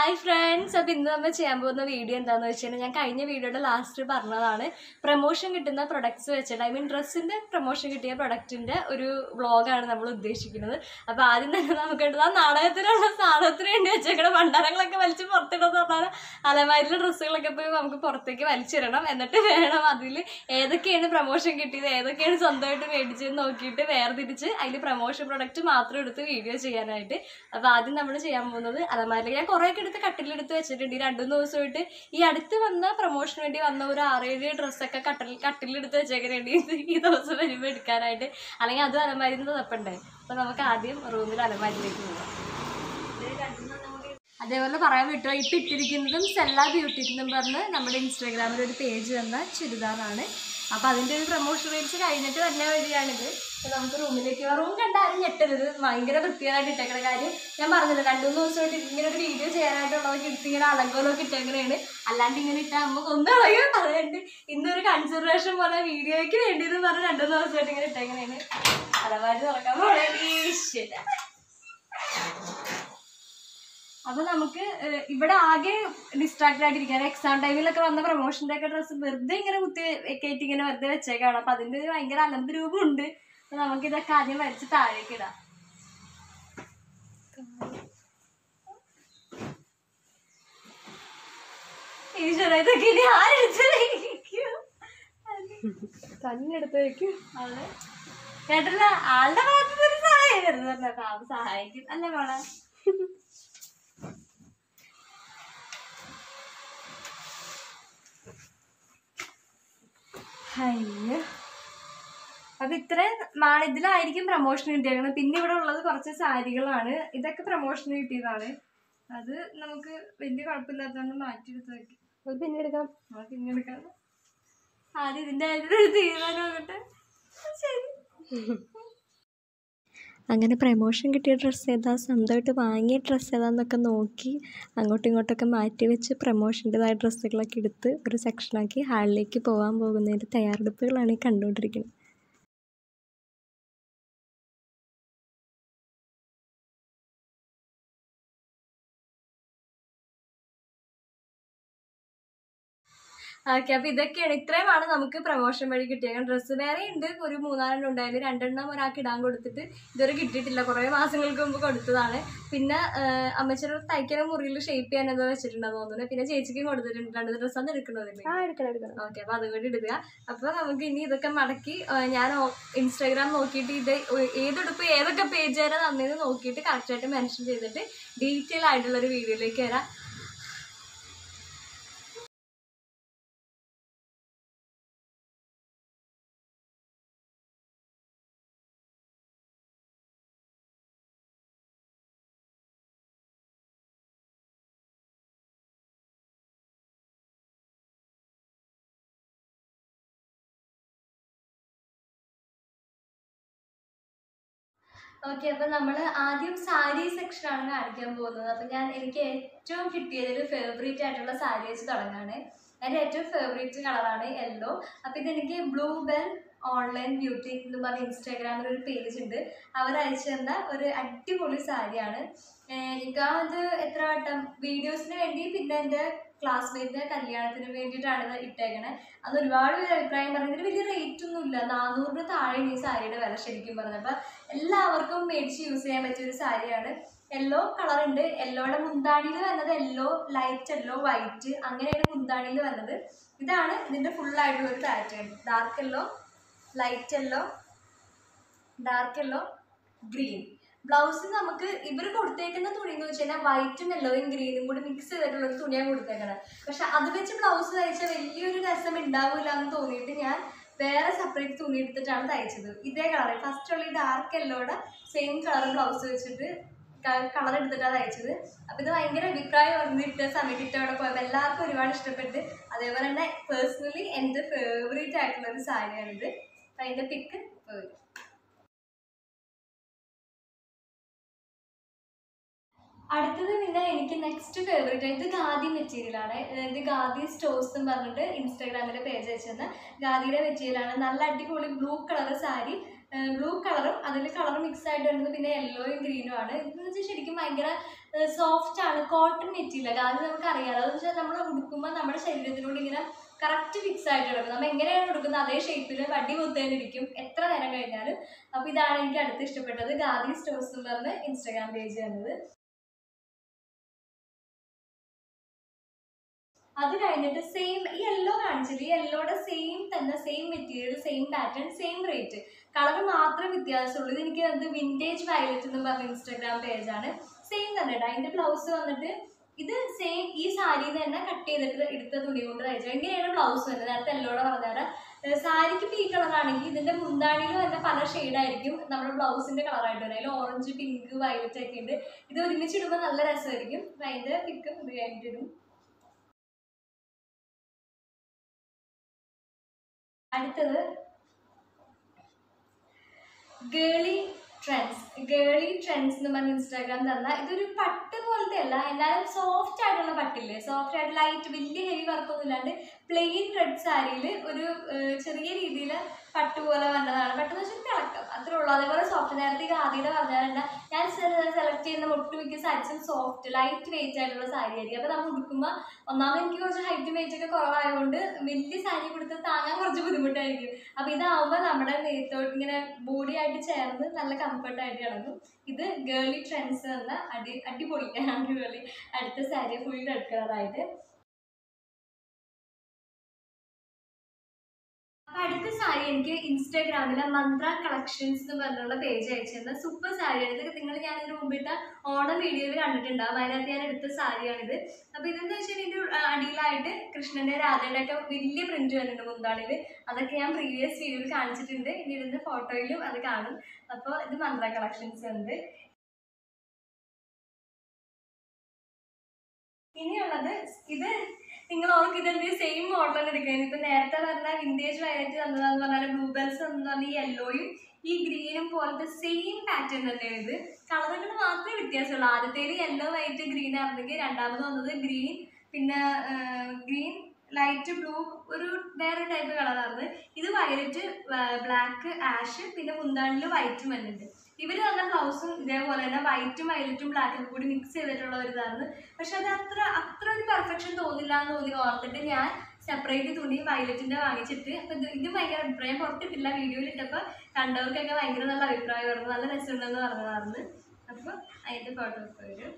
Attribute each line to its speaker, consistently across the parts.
Speaker 1: Hi friends അപ്പോൾ ഇന്ന് നമ്മൾ ചെയ്യാൻ പോകുന്ന വീഡിയോ എന്താണെന്ന് വെച്ച് കഴിഞ്ഞാൽ ഞാൻ കഴിഞ്ഞ വീഡിയോയുടെ ലാസ്റ്റ് പറഞ്ഞതാണ് പ്രൊമോഷൻ കിട്ടുന്ന പ്രൊഡക്ട്സ് വെച്ചിട്ട് ഐ മീൻ ഡ്രസ്സിൻ്റെ പ്രൊമോഷൻ കിട്ടിയ പ്രൊഡക്റ്റിൻ്റെ ഒരു വ്ളോഗാണ് നമ്മൾ ഉദ്ദേശിക്കുന്നത് അപ്പോൾ ആദ്യം തന്നെ നമുക്ക് ആ നാടകത്തിനുള്ള സാധനത്തിന് വേണ്ടി വെച്ചേക്കണ ഭണ്ഡാരങ്ങളൊക്കെ വലിച്ച് പുറത്തിടുന്ന പറഞ്ഞാൽ അലമാരിലെ ഡ്രസ്സുകളൊക്കെ പോയി നമുക്ക് പുറത്തേക്ക് വലിച്ചിടണം എന്നിട്ട് വേണം അതിൽ ഏതൊക്കെയാണ് പ്രൊമോഷൻ കിട്ടിയത് ഏതൊക്കെയാണ് സ്വന്തമായിട്ട് മേടിച്ചതെന്ന് നോക്കിയിട്ട് വേർതിരിച്ച് അതിൽ പ്രൊമോഷൻ പ്രൊഡക്റ്റ് മാത്രം എടുത്ത് വീഡിയോ ചെയ്യാനായിട്ട് അപ്പോൾ ആദ്യം നമ്മൾ ചെയ്യാൻ പോകുന്നത് അലമാരിൽ ഞാൻ കുറേയൊക്കെ എടുത്ത് കട്ടിലെടുത്ത് വെച്ചിട്ടുണ്ട് ഈ രണ്ടു മൂന്ന് ദിവസമായിട്ട് ഈ അടുത്ത് വന്ന പ്രൊമോഷന് വേണ്ടി വന്ന ഒരു ആറേഴ് ഡ്രസ്സൊക്കെ കട്ടിൽ കട്ടിലെടുത്ത് വെച്ചേക്കാനുണ്ട് ഇത് ഈ ദിവസം വരുമ്പോൾ എടുക്കാനായിട്ട് അല്ലെങ്കിൽ അത് അലമാരിയിൽ നിന്ന് തപ്പണ്ടേ അപ്പോൾ നമുക്ക് ആദ്യം റൂമിൽ അലമാരിയിലേക്ക് പോകാം അതേപോലെ പറയാൻ വിട്ടോ ഇപ്പം ഇട്ടിരിക്കുന്നതും സെല്ല ബ്യൂട്ടി എന്നും പറഞ്ഞ് നമ്മുടെ ഇൻസ്റ്റാഗ്രാമിൽ ഒരു പേജ് തന്ന ചുരിദാറാണ് അപ്പം അതിൻ്റെ ഒരു പ്രൊമോഷൻ റീൽസ് കഴിഞ്ഞിട്ട് തന്നെ വരികയാണിത് അപ്പോൾ നമുക്ക് റൂമിലേക്ക് പോകാം റൂം കണ്ടാലും ഞെട്ടരുത് ഭയങ്കര വൃത്തിയായിട്ട് ഇട്ടേക്കണ കാര്യം ഞാൻ പറഞ്ഞില്ല രണ്ടു മൂന്ന് ദിവസമായിട്ട് ഇങ്ങനെ ഒരു വീഡിയോ ചെയ്യാനായിട്ടുള്ളതൊക്കെ എടുത്ത് ഇങ്ങനെ അലങ്കോലമൊക്കെ ഇട്ടേക്കണേണ് അല്ലാണ്ട് ഇങ്ങനെ ഇട്ടാൽ നമുക്ക് ഒന്നും കളയും അതുകൊണ്ട് ഇന്നൊരു കൺസിഡറേഷൻ പോലെ വീഡിയോയ്ക്ക് വേണ്ടിയെന്ന് പറഞ്ഞ് രണ്ടു മൂന്ന് ദിവസമായിട്ട് ഇങ്ങനെ ഇട്ടേക്കണേണ് അലമാരി തുറക്കാൻ പോണേ ഈശ്വര അപ്പൊ നമുക്ക് ഏഹ്, ഇവിടെ ആകെ ഡിസ്ട്രാക്ട് ആയിട്ടിരിക്കാൻ എക്സാം ടൈമിലൊക്കെ വന്ന പ്രൊമോഷന്റെ ഒക്കെ ഡ്രസ്സ് വെറുതെ ഇങ്ങനെ കുത്തി കയറ്റി ഇങ്ങനെ വെറുതെ വെച്ചേക്കാണ് അപ്പൊ അതിന്റെ ഒരു ഭയങ്കര അലമ്പ് രൂപമുണ്ട് അപ്പൊ നമുക്ക് ഇതൊക്കെ ആദ്യം വലിച്ച് താഴേക്ക് ഇടാം ഈശ്വര ഇതൊക്കെ ഇനി ആരെടുത്ത് വയ്ക്കും?
Speaker 2: തന്നെ എടുത്ത് വെക്കും
Speaker 1: അതെ കേട്ടില്ല ആളുടെ ഭാഗത്തുനിന്ന് ഒരു സഹായം വരുന്നത് പാവം സഹായിക്കും അല്ലേ മോളെ അയ്യോ അപ്പൊ ഇത്രയും ആണ് ഇതിലായിരിക്കും പ്രൊമോഷൻ കിട്ടിയേക്കുന്നത് പിന്നെ ഇവിടെ ഉള്ളത് കുറച്ച് സാരികളാണ് ഇതൊക്കെ പ്രൊമോഷൻ കിട്ടിയതാണ് അത് നമുക്ക് വലിയ കുഴപ്പമില്ലാത്തതുകൊണ്ട് മാറ്റിയെടുത്ത് വെക്കും
Speaker 2: അത് പിന്നെ എടുക്കാം
Speaker 1: നമുക്ക് ഇങ്ങനെ എടുക്കാം ആദ്യം ഇതിന്റെ കാര്യത്തിൽ ഒരു തീരുമാനം ആകട്ടെ ശരി
Speaker 2: അങ്ങനെ പ്രമോഷൻ കിട്ടിയ ഡ്രസ്സ് ഏതാ സ്വന്തമായിട്ട് വാങ്ങിയ ഡ്രസ്സ് ഏതാന്നൊക്കെ നോക്കി അങ്ങോട്ടും ഇങ്ങോട്ടൊക്കെ മാറ്റി വെച്ച് പ്രമോഷൻ്റെതായ ഡ്രസ്സുകളൊക്കെ എടുത്ത് ഒരു സെക്ഷനാക്കി ഹാളിലേക്ക് പോകാൻ പോകുന്നതിൻ്റെ തയ്യാറെടുപ്പുകളാണ് ഈ കണ്ടുകൊണ്ടിരിക്കുന്നത്
Speaker 1: ഓക്കെ അപ്പൊ ഇതൊക്കെയാണ് ഇത്രയുമാണ് നമുക്ക് പ്രൊമോഷൻ വഴി കിട്ടിയ ഡ്രസ്സ് വേറെ ഉണ്ട് ഒരു മൂന്നാലെണ്ണം ഉണ്ടായാലും രണ്ടെണ്ണം ഒരാൾക്ക് ഇടാൻ കൊടുത്തിട്ട് ഇതുവരെ കിട്ടിയിട്ടില്ല കുറേ മാസങ്ങൾക്ക് മുമ്പ് കൊടുത്തതാണ് പിന്നെ അമ്മച്ചൊരു തയ്ക്കണ മുറിയിൽ ഷേപ്പ് ചെയ്യാൻ എന്തോ വെച്ചിട്ടുണ്ടെന്ന് തോന്നുന്നു പിന്നെ ചേച്ചിക്കും കൊടുത്തിട്ടുണ്ട് രണ്ട് ഡ്രസ്സാണ് എടുക്കണതില്ല
Speaker 2: ആ എടുക്കണം എടുക്കണം
Speaker 1: ഓക്കെ അപ്പൊ അതുകൊണ്ട് ഇടുക അപ്പൊ നമുക്ക് ഇനി ഇതൊക്കെ മടക്കി ആ, ഞാൻ ഇൻസ്റ്റാഗ്രാം നോക്കിയിട്ട് ഇത് ഒ- ഏതെടുപ്പ് ഏതൊക്കെ പേജ് വരെ തന്നെയെന്ന് നോക്കിയിട്ട് കറക്റ്റായിട്ട് മെൻഷൻ ചെയ്തിട്ട് ഡീറ്റെയിൽ ആയിട്ടുള്ള ഒരു വീഡിയോയിലേക്ക് വരാം ഓക്കെ അപ്പൊ നമ്മൾ ആദ്യം സാരി സെക്ഷനാണ് കാണിക്കാൻ പോകുന്നത് അപ്പൊ ഞാൻ എനിക്ക് ഏറ്റവും കിട്ടിയതിൽ ഫേവറേറ്റ് ആയിട്ടുള്ള സാരി വെച്ച് തുടങ്ങാണ് എൻ്റെ ഏറ്റവും ഫേവറേറ്റ് കളറാണ് യെല്ലോ അപ്പൊ ഇതെനിക്ക് ബ്ലൂ ബെൽ ഓൺലൈൻ ബ്യൂട്ടി എന്ന് പറഞ്ഞ ഇൻസ്റ്റാഗ്രാമിൽ ഒരു പേജ് ഉണ്ട് അവർ അയച്ചു തന്ന ഒരു അടിപൊളി സാരിയാണ് ഏഹ് എനിക്ക് ആ ഇത് എത്ര വട്ടം വീഡിയോസിന് വേണ്ടി പിന്നെ എൻ്റെ ക്ലാസ്മേറ്റിൻ്റെ കല്യാണത്തിന് വേണ്ടിയിട്ടാണ് ഇത് ഇട്ടേക്കണേ അന്ന് ഒരുപാട് പേര് അഭിപ്രായം പറഞ്ഞു ഇതിന് വലിയ റേറ്റ് ഒന്നും ഇല്ല നാനൂറിന് താഴെയാണ് ഈ സാരിയുടെ വില ശരിക്കും പറഞ്ഞത് അപ്പം എല്ലാവർക്കും മേടിച്ച് യൂസ് ചെയ്യാൻ പറ്റിയ ഒരു സാരിയാണ് യെല്ലോ കളർ ഉണ്ട് യെല്ലോയുടെ മുന്താണിയിൽ വന്നത് യെല്ലോ ലൈറ്റ് യെല്ലോ വൈറ്റ് അങ്ങനെയാണ് മുന്താണിയിൽ വന്നത് ഇതാണ് ഇതിന്റെ ഫുൾ ആയിട്ടുള്ള ഒരു pattern dark yellow light yellow dark yellow green blouse നമുക്ക് ഇവർ കൊടുത്തേക്കുന്ന തുണി എന്ന് വെച്ച് കഴിഞ്ഞാൽ വൈറ്റും യെല്ലോയും ഗ്രീനും കൂടി മിക്സ് ചെയ്തിട്ടുള്ള ഒരു തുണിയാണ് കൊടുത്തേക്കണത് പക്ഷെ അത് വെച്ച് ബ്ലൗസ് തയ്ച്ചാൽ വലിയൊരു രസം ഉണ്ടാവില്ല എന്ന് തോന്നിയിട്ട് ഞാൻ വേറെ സെപ്പറേറ്റ് തുണി എടുത്തിട്ടാണ് തയ്ച്ചത് ഇതേ കളർ ഫസ്റ്റ് ഉള്ള ഈ ഡാർക്ക് യെല്ലോയുടെ സെയിം കളർ ബ്ലൗസ് വെച്ചിട്ട് കളർ എടുത്തിട്ടാണ് തയ്ച്ചത് അപ്പോൾ ഇത് ഭയങ്കര അഭിപ്രായം വന്നിട്ട് സമയത്ത് ഇട്ട് അവിടെ പോയപ്പോൾ എല്ലാവർക്കും ഒരുപാട് ഇഷ്ടപ്പെട്ട് അതേപോലെ തന്നെ പേഴ്സണലി എൻ്റെ ഫേവറേറ്റ് ആയിട്ടുള്ള ഒരു സാരിയാണിത് അപ്പം അതിൻ്റെ പിക്ക് വരും അടുത്തത് പിന്നെ എനിക്ക് നെക്സ്റ്റ് ഫേവറേറ്റ് ഇത് ഗാദി മെറ്റീരിയൽ ആണ് ഇത് ഗാദി സ്റ്റോഴ്സ് എന്ന് പറഞ്ഞിട്ട് ഇൻസ്റ്റാഗ്രാമിലെ പേജ് വെച്ചിരുന്ന ഗാദിയുടെ മെറ്റീരിയൽ ആണ് നല്ല അടിപൊളി ബ്ലൂ കളർ സാരി ബ്ലൂ കളറും അതിൽ കളർ മിക്സ് ആയിട്ട് വരുന്നത് പിന്നെ യെല്ലോയും ഗ്രീനും ആണ് ഇതെന്ന് വെച്ചാൽ ശരിക്കും ഭയങ്കര സോഫ്റ്റ് ആണ് കോട്ടൺ മെറ്റീരിയൽ ആദ്യം നമുക്ക് അറിയാലോ അതെന്ന് വെച്ചാൽ നമ്മൾ ഉടുക്കുമ്പോൾ നമ്മുടെ ശരീരത്തിനോട് ഇങ്ങനെ കറക്റ്റ് ഫിക്സ് ആയിട്ട് കിടക്കും നമ്മൾ എങ്ങനെയാണ് ഉടുക്കുന്നത് അതേ ഷേപ്പിൽ വടി കുത്തേണ്ടിരിക്കും എത്ര നേരം കഴിഞ്ഞാലും അപ്പോൾ ഇതാണ് എനിക്ക് അടുത്ത് ഇഷ്ടപ്പെട്ടത് ഗാദി സ്റ്റോഴ്സ് എന്ന് പറഞ്ഞ് ഇൻസ്റ്റാഗ്രാം പേജ് വന്നത് അത് കഴിഞ്ഞിട്ട് സെയിം ഈ യെല്ലോ കാണിച്ചില്ല ഈ യെല്ലോയുടെ സെയിം തന്നെ same material same pattern same rate colour മാത്രമേ വ്യത്യാസമുള്ളൂ ഇത് എനിക്ക് അത് വിൻറ്റേജ് വയലറ്റ് എന്ന് പറഞ്ഞ ഇൻസ്റ്റാഗ്രാം പേജാണ് സെയിം തന്നെ കേട്ടോ അതിൻ്റെ ബ്ലൗസ് വന്നിട്ട് ഇത് സെയിം ഈ സാരിയിൽ തന്നെ കട്ട് ചെയ്തിട്ട് എടുത്ത തുണി കൊണ്ട് തയ്ച്ചു എങ്ങനെയാണ് ബ്ലൗസ് വരുന്നത് നേരത്തെ എല്ലോടെ പറഞ്ഞാൽ സാരിക്ക് ഇപ്പോൾ ഈ കളറാണെങ്കിൽ ഇതിൻ്റെ മുന്താണിയിൽ തന്നെ പല ഷെയ്ഡായിരിക്കും നമ്മുടെ ബ്ലൗസിൻ്റെ കളറായിട്ട് വരും അതിൽ ഓറഞ്ച് പിങ്ക് വയലറ്റ് ഒക്കെ ഉണ്ട് ഇത് ഒരുമിച്ചിടുമ്പോൾ നല്ല രസമായിരിക്കും അപ്പം അതിൻ്റെ പിക്ക് ഇത് കഴിഞ്ഞിട്ടിടും അടുത്തത് ഗേളി ട്രെൻഡ്സ് ഗേളി ട്രെൻഡ്സ് എന്ന് പറഞ്ഞ ഇൻസ്റ്റാഗ്രാം തന്ന ഇതൊരു പട്ട് പോലത്തെ അല്ല എന്നാലും സോഫ്റ്റ് ആയിട്ടുള്ള പട്ടില്ലേ സോഫ്റ്റ് ആയിട്ട് ലൈറ്റ് വലിയ ഹെവി വർക്കൊന്നും ഇല്ലാണ്ട് പ്ലെയിൻ റെഡ് സാരിയിൽ ഒരു ഏഹ്, ചെറിയ രീതിയിൽ പട്ട് പോലെ വന്നതാണ് പെട്ടെന്ന് വെച്ചാൽ തിളക്കം അത്രേ ഉള്ളൂ അതേപോലെ സോഫ്റ്റ് നേരത്തെ ഈ ആദ്യയുടെ പറഞ്ഞാൽ തന്നെ ഞാൻ സെലക്ട് ചെയ്യുന്ന ഒട്ടുമിക്ക സാരീസും സോഫ്റ്റ് ലൈറ്റ് വെയിറ്റ് ആയിട്ടുള്ള സാരി ആയിരിക്കും അപ്പോൾ നമ്മൾ ഉടുക്കുമ്പോൾ ഒന്നാമത് എനിക്ക് കുറച്ച് ഹൈറ്റ് വെയിറ്റ് ഒക്കെ കുറവായതുകൊണ്ട് വലിയ സാരി കൊടുത്ത് താങ്ങാൻ കുറച്ച് ബുദ്ധിമുട്ടായിരിക്കും അപ്പോൾ ഇതാവുമ്പോൾ നമ്മുടെ നെയ്ത്തോട്ട് ഇങ്ങനെ ബോഡി ആയിട്ട് ചേർന്ന് നല്ല കംഫർട്ടായിട്ട് കിടക്കും ഇത് ഗേളി ട്രെൻഡ്സ് എന്ന അടി അടിപൊളി അടിപൊളി അടുത്ത സാരി ഫുൾ റെഡ് കളറായിട്ട് അപ്പൊ അടുത്ത സാരി എനിക്ക് ഇൻസ്റ്റാഗ്രാമിലെ മന്ത്ര കളക്ഷൻസ് എന്ന് പറഞ്ഞുള്ള പേജ് അയച്ചിരുന്ന സൂപ്പർ സാരിയാണ് ഇത് നിങ്ങൾ ഞാൻ ഇതിന് മുമ്പിട്ട ഓണം വീഡിയോയിൽ കണ്ടിട്ടുണ്ടാവും അതിനകത്ത് ഞാൻ എടുത്ത സാരിയാണിത് അപ്പൊ ഇതെന്ന് വെച്ചാൽ ഇതിന്റെ ആ, അടിയിലായിട്ട് കൃഷ്ണന്റെ രാധയുടെ ഒക്കെ വലിയ പ്രിന്റ് വരുന്നുണ്ട് മുന്താണിൽ അതൊക്കെ ഞാൻ പ്രീവിയസ് വീഡിയോയിൽ കാണിച്ചിട്ടുണ്ട് ഇനി ഇതിന്റെ ഫോട്ടോയിലും അത് കാണും അപ്പോൾ ഇത് മന്ത്ര കളക്ഷൻസ് ഉണ്ട് ഇനിയുള്ളത് ഇത് നിങ്ങൾ ഓർക്ക് ഇതെന്ത് സെയിം മോഡൽ എടുക്കുന്നത് ഇപ്പൊ നേരത്തെ പറഞ്ഞ വിന്റേജ് വയലറ്റ് തന്നതാന്ന് പറഞ്ഞാൽ ബ്ലൂബെൽസ് എന്ന് പറഞ്ഞ ഈ യെല്ലോയും ഈ ഗ്രീനും പോലത്തെ സെയിം പാറ്റേൺ തന്നെയാണ് ഇത് കളറുകൾ മാത്രമേ വ്യത്യാസമുള്ളൂ ആദ്യത്തേല് യെല്ലോ വൈറ്റ് ഗ്രീൻ ആയിരുന്നെങ്കിൽ രണ്ടാമത് വന്നത് ഗ്രീൻ പിന്നെ ഗ്രീൻ ലൈറ്റ് ബ്ലൂ ഒരു വേറെ ടൈപ്പ് കളറായിരുന്നു ഇത് വയലറ്റ് ബ്ലാക്ക് ആഷ് പിന്നെ മുന്താണിൽ വൈറ്റും വരുന്നുണ്ട് ഇവർ തന്ന ബ്ലൗസും ഇതേപോലെ തന്നെ വൈറ്റും വയലറ്റും ബ്ലാക്കും കൂടി മിക്സ് ചെയ്തിട്ടുള്ള ഒരു ഇതാണ് പക്ഷെ അത് അത്ര അത്ര ഒരു പെർഫെക്ഷൻ തോന്നില്ല എന്ന് തോന്നി ഓർത്തിട്ട് ഞാൻ സെപ്പറേറ്റ് തുണി വയലറ്റിന്റെ വാങ്ങിച്ചിട്ട് അപ്പൊ ഇത് ഇത് ഭയങ്കര അഭിപ്രായം പുറത്തിട്ടില്ല വീഡിയോയിൽ ഇട്ടപ്പോൾ കണ്ടവർക്കൊക്കെ ഭയങ്കര നല്ല അഭിപ്രായമായിരുന്നു നല്ല രസമുണ്ടെന്ന് പറഞ്ഞതായിരുന്നു അപ്പോൾ അതിന്റെ ഫോട്ടോ വരും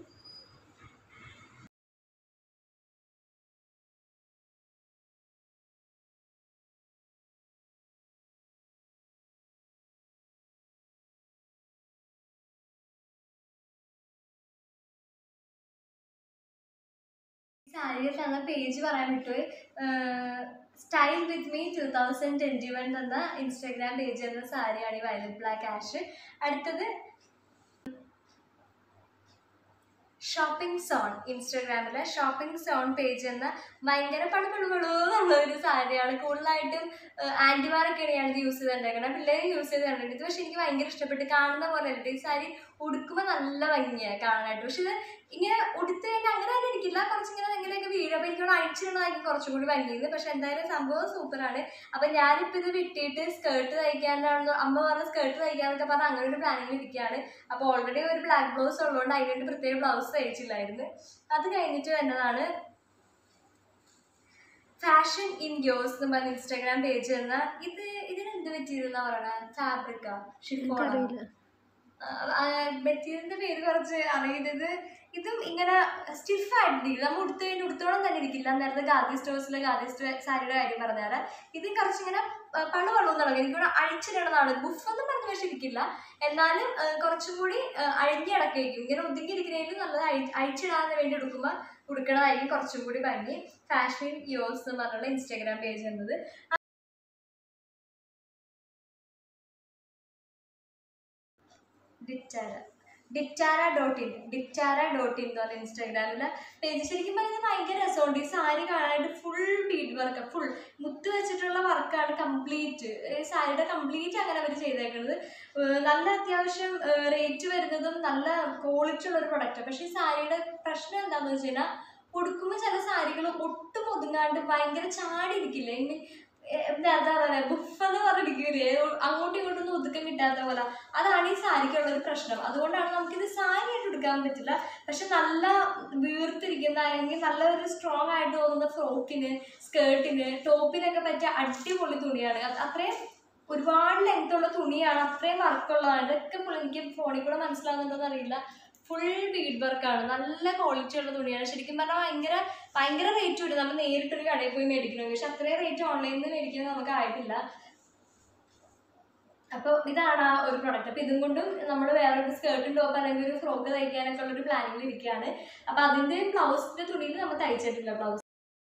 Speaker 1: സാരിയിൽ തന്ന പേജ് പറയാൻ വിട്ടുപോയി style with me two thousand twenty one തന്ന ഇൻസ്റ്റാഗ്രാം പേജ് എന്ന സാരിയാണ് ഈ വയലറ്റ് ബ്ലാക്ക് ആഷ് അടുത്തത് ഷോപ്പിംഗ് സോൺ ഇൻസ്റ്റാഗ്രാമിലെ ഷോപ്പിംഗ് സോൺ പേജ് എന്ന ഭയങ്കര പണപ്പെടുപടുള്ള ഒരു സാരിയാണ് കൂടുതലായിട്ടും ആൻറ്റിമാരൊക്കെയാണ് ഞാനിത് യൂസ് ചെയ്തിട്ടുണ്ടാക്കുന്നത് പിള്ളേരും യൂസ് ചെയ്ത് കണ്ടിട്ടുണ്ട് ഇത് പക്ഷെ എനിക്ക് ഭയങ്കര ഇഷ്ടപ്പെട്ട് കാണുന്ന പോലെ അല്ല ഈ സാരി ഉടുക്കുമ്പോൾ നല്ല ഭംഗിയാണ് കാണാനായിട്ട് പക്ഷെ ഇത് ഇങ്ങനെ ഉടുത്ത് കഴിഞ്ഞാൽ അങ്ങനെ തന്നെ ഇരിക്കില്ല കുറച്ചിങ്ങനെ എങ്ങനെയൊക്കെ വീഴും അപ്പോൾ എനിക്കോട് അഴിച്ചിടണമായിരിക്കും കുറച്ചും കൂടി ഭംഗിയത് പക്ഷെ എന്തായാലും സംഭവം സൂപ്പറാണ് അപ്പം ഞാനിപ്പോൾ ഇത് വിട്ടിട്ട് സ്കേർട്ട് തയ്ക്കാനാണെന്ന് അമ്മ പറഞ്ഞ സ്കേർട്ട് തയ്ക്കാന്നൊക്കെ പറഞ്ഞാൽ അങ്ങനെ ഒരു പ്ലാനിങ്ങിൽ ഇരിക്കുകയാണ് അപ്പോൾ ഓൾറെഡി ഒരു ബ്ലാക്ക് ബ്ലൗസ് ഉള്ളതുകൊണ്ട് അതിനുവേണ്ടി പ്രത്യേക ബ്ലൗസ് തയ്ച്ചില്ലായിരുന്നു അത് കഴിഞ്ഞിട്ട് വരുന്നതാണ് ഫാഷൻ ഇൻ യോസ് എന്ന് പറഞ്ഞ ഇൻസ്റ്റാഗ്രാം പേജ് എന്ന ഇത് ഇതിന് എന്ത് പറ്റിയിരുന്ന പറയണ ഫാബ്രിക്കാ ഷിഫോണോ
Speaker 2: എനിക്കറിയില്ല
Speaker 1: മെറ്റീരിയലിന്റെ പേര് കുറച്ച് അറിയുന്നത് ഇതും ഇങ്ങനെ സ്റ്റിഫ് ആയിട്ടിരിക്കില്ല നമ്മൾ ഉടുത്ത് കഴിഞ്ഞ് ഉടുത്തോളം തന്നെ ഇരിക്കില്ല നേരത്തെ ഗാദി സ്റ്റോഴ്സിലെ ഗാദി സ്റ്റോ സാരിയുടെ കാര്യം പറഞ്ഞാൽ ഇത് കുറച്ചിങ്ങനെ ആ, പണു പണു തുടങ്ങി എനിക്കിവിടെ അഴിച്ചിടണതാണ് ബുഫൊന്നും പറഞ്ഞ പക്ഷെ ഇരിക്കില്ല എന്നാലും ആ, കുറച്ചും കൂടി ആ, അഴിഞ്ഞ് കിടക്കുകയായിരിക്കും ഇങ്ങനെ ഒതുങ്ങിയിരിക്കുന്നതിൽ നല്ലത് അഴി അഴിച്ചിടാൻ വേണ്ടി എടുക്കുമ്പോൾ ഉടുക്കണതായിരിക്കും കുറച്ചും കൂടി ഭംഗി ഫാഷൻ യോസ് എന്ന് പറഞ്ഞുള്ള ഇൻസ്റ്റാഗ്രാം പേജ് എന്നത് Ditara Ditara dot in Ditara dot in എന്ന് പറഞ്ഞ ഇൻസ്റ്റാഗ്രാമിലെ പേജ് ശരിക്കും പറഞ്ഞാൽ ഭയങ്കര രസമുണ്ട് ഈ സാരി കാണാനായിട്ട് ഫുൾ ബീഡ് വർക്ക് ഫുൾ മുത്ത് വെച്ചിട്ടുള്ള വർക്കാണ് കംപ്ലീറ്റ് സാരിയുടെ കംപ്ലീറ്റ് അങ്ങനെ അവർ ചെയ്തേക്കുന്നത് ഏർ നല്ല അത്യാവശ്യം റേറ്റ് വരുന്നതും നല്ല ക്വാളിറ്റി ഉള്ള ഒരു പ്രൊഡക്റ്റ് പക്ഷേ ഈ സാരിയുടെ പ്രശ്നം എന്താണെന്ന് വെച്ച് കഴിഞ്ഞാൽ ഉടുക്കുമ്പോൾ ചില സാരികൾ ഒട്ടും ഒതുങ്ങാണ്ട് ഭയങ്കര ചാടി ഇരിക്കില്ല ഇങ്ങനെ ഏ- എന്താ പറയാ ബുഫെന്ന് പറഞ്ഞിരിക്കൂലേ അങ്ങോട്ടും ഇങ്ങോട്ടും ഒന്നും ഒതുക്കം കിട്ടാത്ത പോലെ അതാണ് ഈ സാരിക്കുള്ള ഒരു പ്രശ്നം അതുകൊണ്ടാണ് നമുക്കിത് സാരി ആയിട്ട് എടുക്കാൻ പറ്റില്ല പക്ഷെ നല്ല വീർത്തിരിക്കുന്ന അല്ലെങ്കിൽ നല്ല ഒരു സ്ട്രോങ് ആയിട്ട് തോന്നുന്ന ഫ്രോക്കിന് സ്കേർട്ടിന് ടോപ്പിനൊക്കെ പറ്റിയ അടിപൊളി തുണിയാണ് അത് അത്രയും ഒരുപാട് ലെങ്ത് ഉള്ള തുണിയാണ് അത്രയും വർക്കുള്ളതാണ് ഇതൊക്കെ full എനിക്ക് ഫോണിൽ കൂടെ മനസ്സിലാവുന്നുണ്ടോന്ന് അറിയില്ല ഫുൾ ബീഡ് വർക്കാണ് നല്ല ക്വാളിറ്റി ഉള്ള തുണിയാണ് ശരിക്കും പറഞ്ഞാൽ ഭയങ്കര ഭയങ്കര റേറ്റ് വരും നമ്മൾ നേരിട്ടൊരു കടയിൽ പോയി മേടിക്കണം പക്ഷെ അത്രയും റേറ്റ് ഓൺലൈനിൽ നിന്ന് മേടിക്കുന്നത് നമുക്ക് ആയിട്ടില്ല അപ്പോൾ ഇതാണ് ആ ഒരു പ്രൊഡക്റ്റ് അപ്പോൾ ഇതും കൊണ്ടും നമ്മൾ വേറെ ഒരു സ്കേർട്ടും ടോപ്പ് അല്ലെങ്കിൽ ഒരു ഫ്രോക്ക് തയ്ക്കാനൊക്കെ ഉള്ള ഒരു പ്ലാനിങ്ങിൽ ഇരിക്കുകയാണ് അപ്പോൾ അതിൻ്റെ ബ്ലൗസിൻ്റെ തുണിയിൽ നമ്മൾ തയ്ച്ചിട്ടില്ല ബ്ലൗസ്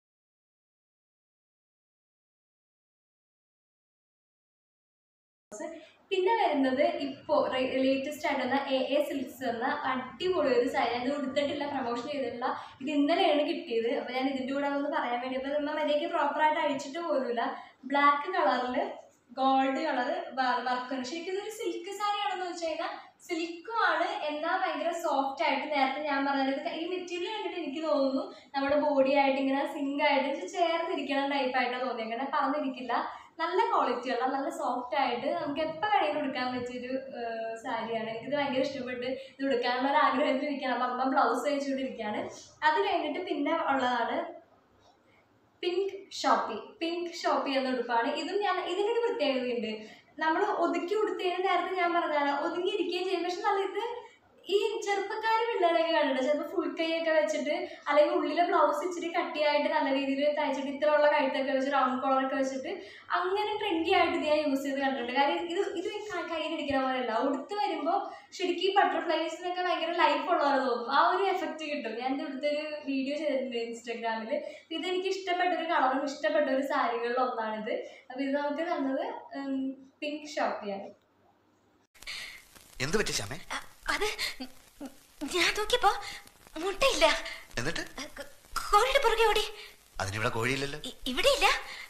Speaker 1: പിന്നെ വരുന്നത് ഇപ്പോൾ ലേറ്റസ്റ്റ് ആയിട്ട് വന്ന എ എ സിൽക്സ് എന്ന അടിപൊളി ഒരു സാരി അത് ഉടുത്തിട്ടില്ല പ്രൊമോഷൻ ചെയ്തിട്ടില്ല ഇത് ഇന്നലെയാണ് കിട്ടിയത് അപ്പോൾ ഞാൻ ഇതിൻ്റെ കൂടെ ഒന്ന് പറയാൻ വേണ്ടി അപ്പോൾ നമ്മൾ മര്യാദയ്ക്ക് പ്രോപ്പറായിട്ട് അഴിച്ചിട്ട് പോലുമില്ല ബ്ലാക്ക് കളറിൽ ഗോൾഡ് കളർ വർക്കാണ് ശരിക്കും ഇതൊരു സിൽക്ക് സാരി ആണെന്ന് വെച്ച് കഴിഞ്ഞാൽ സിൽക്കും ആണ് എന്നാൽ ഭയങ്കര സോഫ്റ്റ് ആയിട്ട് നേരത്തെ ഞാൻ പറഞ്ഞത് ഇത് ഈ മെറ്റീരിയൽ കണ്ടിട്ട് എനിക്ക് തോന്നുന്നു നമ്മുടെ ബോഡി ആയിട്ട് ഇങ്ങനെ സിങ്ക് ആയിട്ട് ചേർന്നിരിക്കുന്ന ടൈപ്പായിട്ടാണ് തോന്നിയത് അങ്ങനെ പറഞ്ഞിരിക്കില്ല നല്ല ക്വാളിറ്റി ഉള്ള നല്ല സോഫ്റ്റ് ആയിട്ട് നമുക്ക് എപ്പോൾ വേണമെങ്കിലും എടുക്കാൻ പറ്റിയൊരു ഏഹ്, സാരിയാണ് എനിക്കിത് ഭയങ്കര ഇഷ്ടപ്പെട്ട് ഇത് എടുക്കാനുള്ള ഒരു ആഗ്രഹത്തിൽ ഇരിക്കുകയാണ് അപ്പം അമ്മ ബ്ലൗസ് തയ്ച്ചുകൊണ്ടിരിക്കുകയാണ് അത് കഴിഞ്ഞിട്ട് പിന്നെ ഉള്ളതാണ് പിങ്ക് ഷോപ്പി പിങ്ക് ഷോപ്പി എന്ന ഉടുപ്പാണ് ഇതും ഞാൻ ഇതിനൊരു പ്രത്യേകതയുണ്ട് നമ്മൾ ഒതുക്കി ഉടുത്തതിന് നേരത്തെ ഞാൻ പറഞ്ഞാൽ ഒതുങ്ങി ഇരിക്കുകയും ചെയ്യും പക്ഷെ നല്ല ഇത് ഈ ചെറുപ്പക്കാർ പിള്ളേരൊക്കെ കണ്ടിട്ടുണ്ട് ചിലപ്പോൾ ഫുൾ കൈയൊക്കെ വെച്ചിട്ട് അല്ലെങ്കിൽ ഉള്ളിലെ ബ്ലൗസ് ഇച്ചിരി കട്ടിയായിട്ട് നല്ല രീതിയിൽ തയ്ച്ചിട്ട് ഇത്രയുള്ള കഴുത്തൊക്കെ വെച്ച് റൗണ്ട് കോളറൊക്കെ വെച്ചിട്ട് അങ്ങനെ ട്രെൻഡി ആയിട്ട് ഇത് ഞാൻ യൂസ് ചെയ്ത് കണ്ടിട്ടുണ്ട് കാര്യം ഇത് ഇത് ക- കയ്യിലിരിക്കുന്ന പോലെയല്ല ഉടുത്ത് വരുമ്പോൾ ശരിക്കും ബട്ടർഫ്ലൈസിനൊക്കെ ഭയങ്കര ലൈഫ് ഉള്ളവരെ തോന്നും ആ ഒരു എഫക്റ്റ് കിട്ടും ഞാൻ ഇത് ഇവിടുത്തെ ഒരു വീഡിയോ ചെയ്തിട്ടുണ്ട് ഇൻസ്റ്റാഗ്രാമിൽ ഇത് എനിക്ക് ഇഷ്ടപ്പെട്ട ഒരു കളറും ഇഷ്ടപ്പെട്ട ഒരു സാരികളിൽ ഒന്നാണിത് അപ്പോൾ ഇത് നമുക്ക് തന്നത് പിങ്ക് ഷോപ്പിയാണ്
Speaker 3: എന്ത് പറ്റി ശ്യാമേ
Speaker 4: അ- അത് ഞാൻ നോക്കിയപ്പോ മുട്ടയില്ല
Speaker 3: എന്നിട്ട്
Speaker 4: ക- കോഴിയുടെ പുറകെ ഓടി
Speaker 3: അതിനിവിടെ കോഴിയില്ലല്ലോ
Speaker 4: ഇ- ഇവിടെയില്ല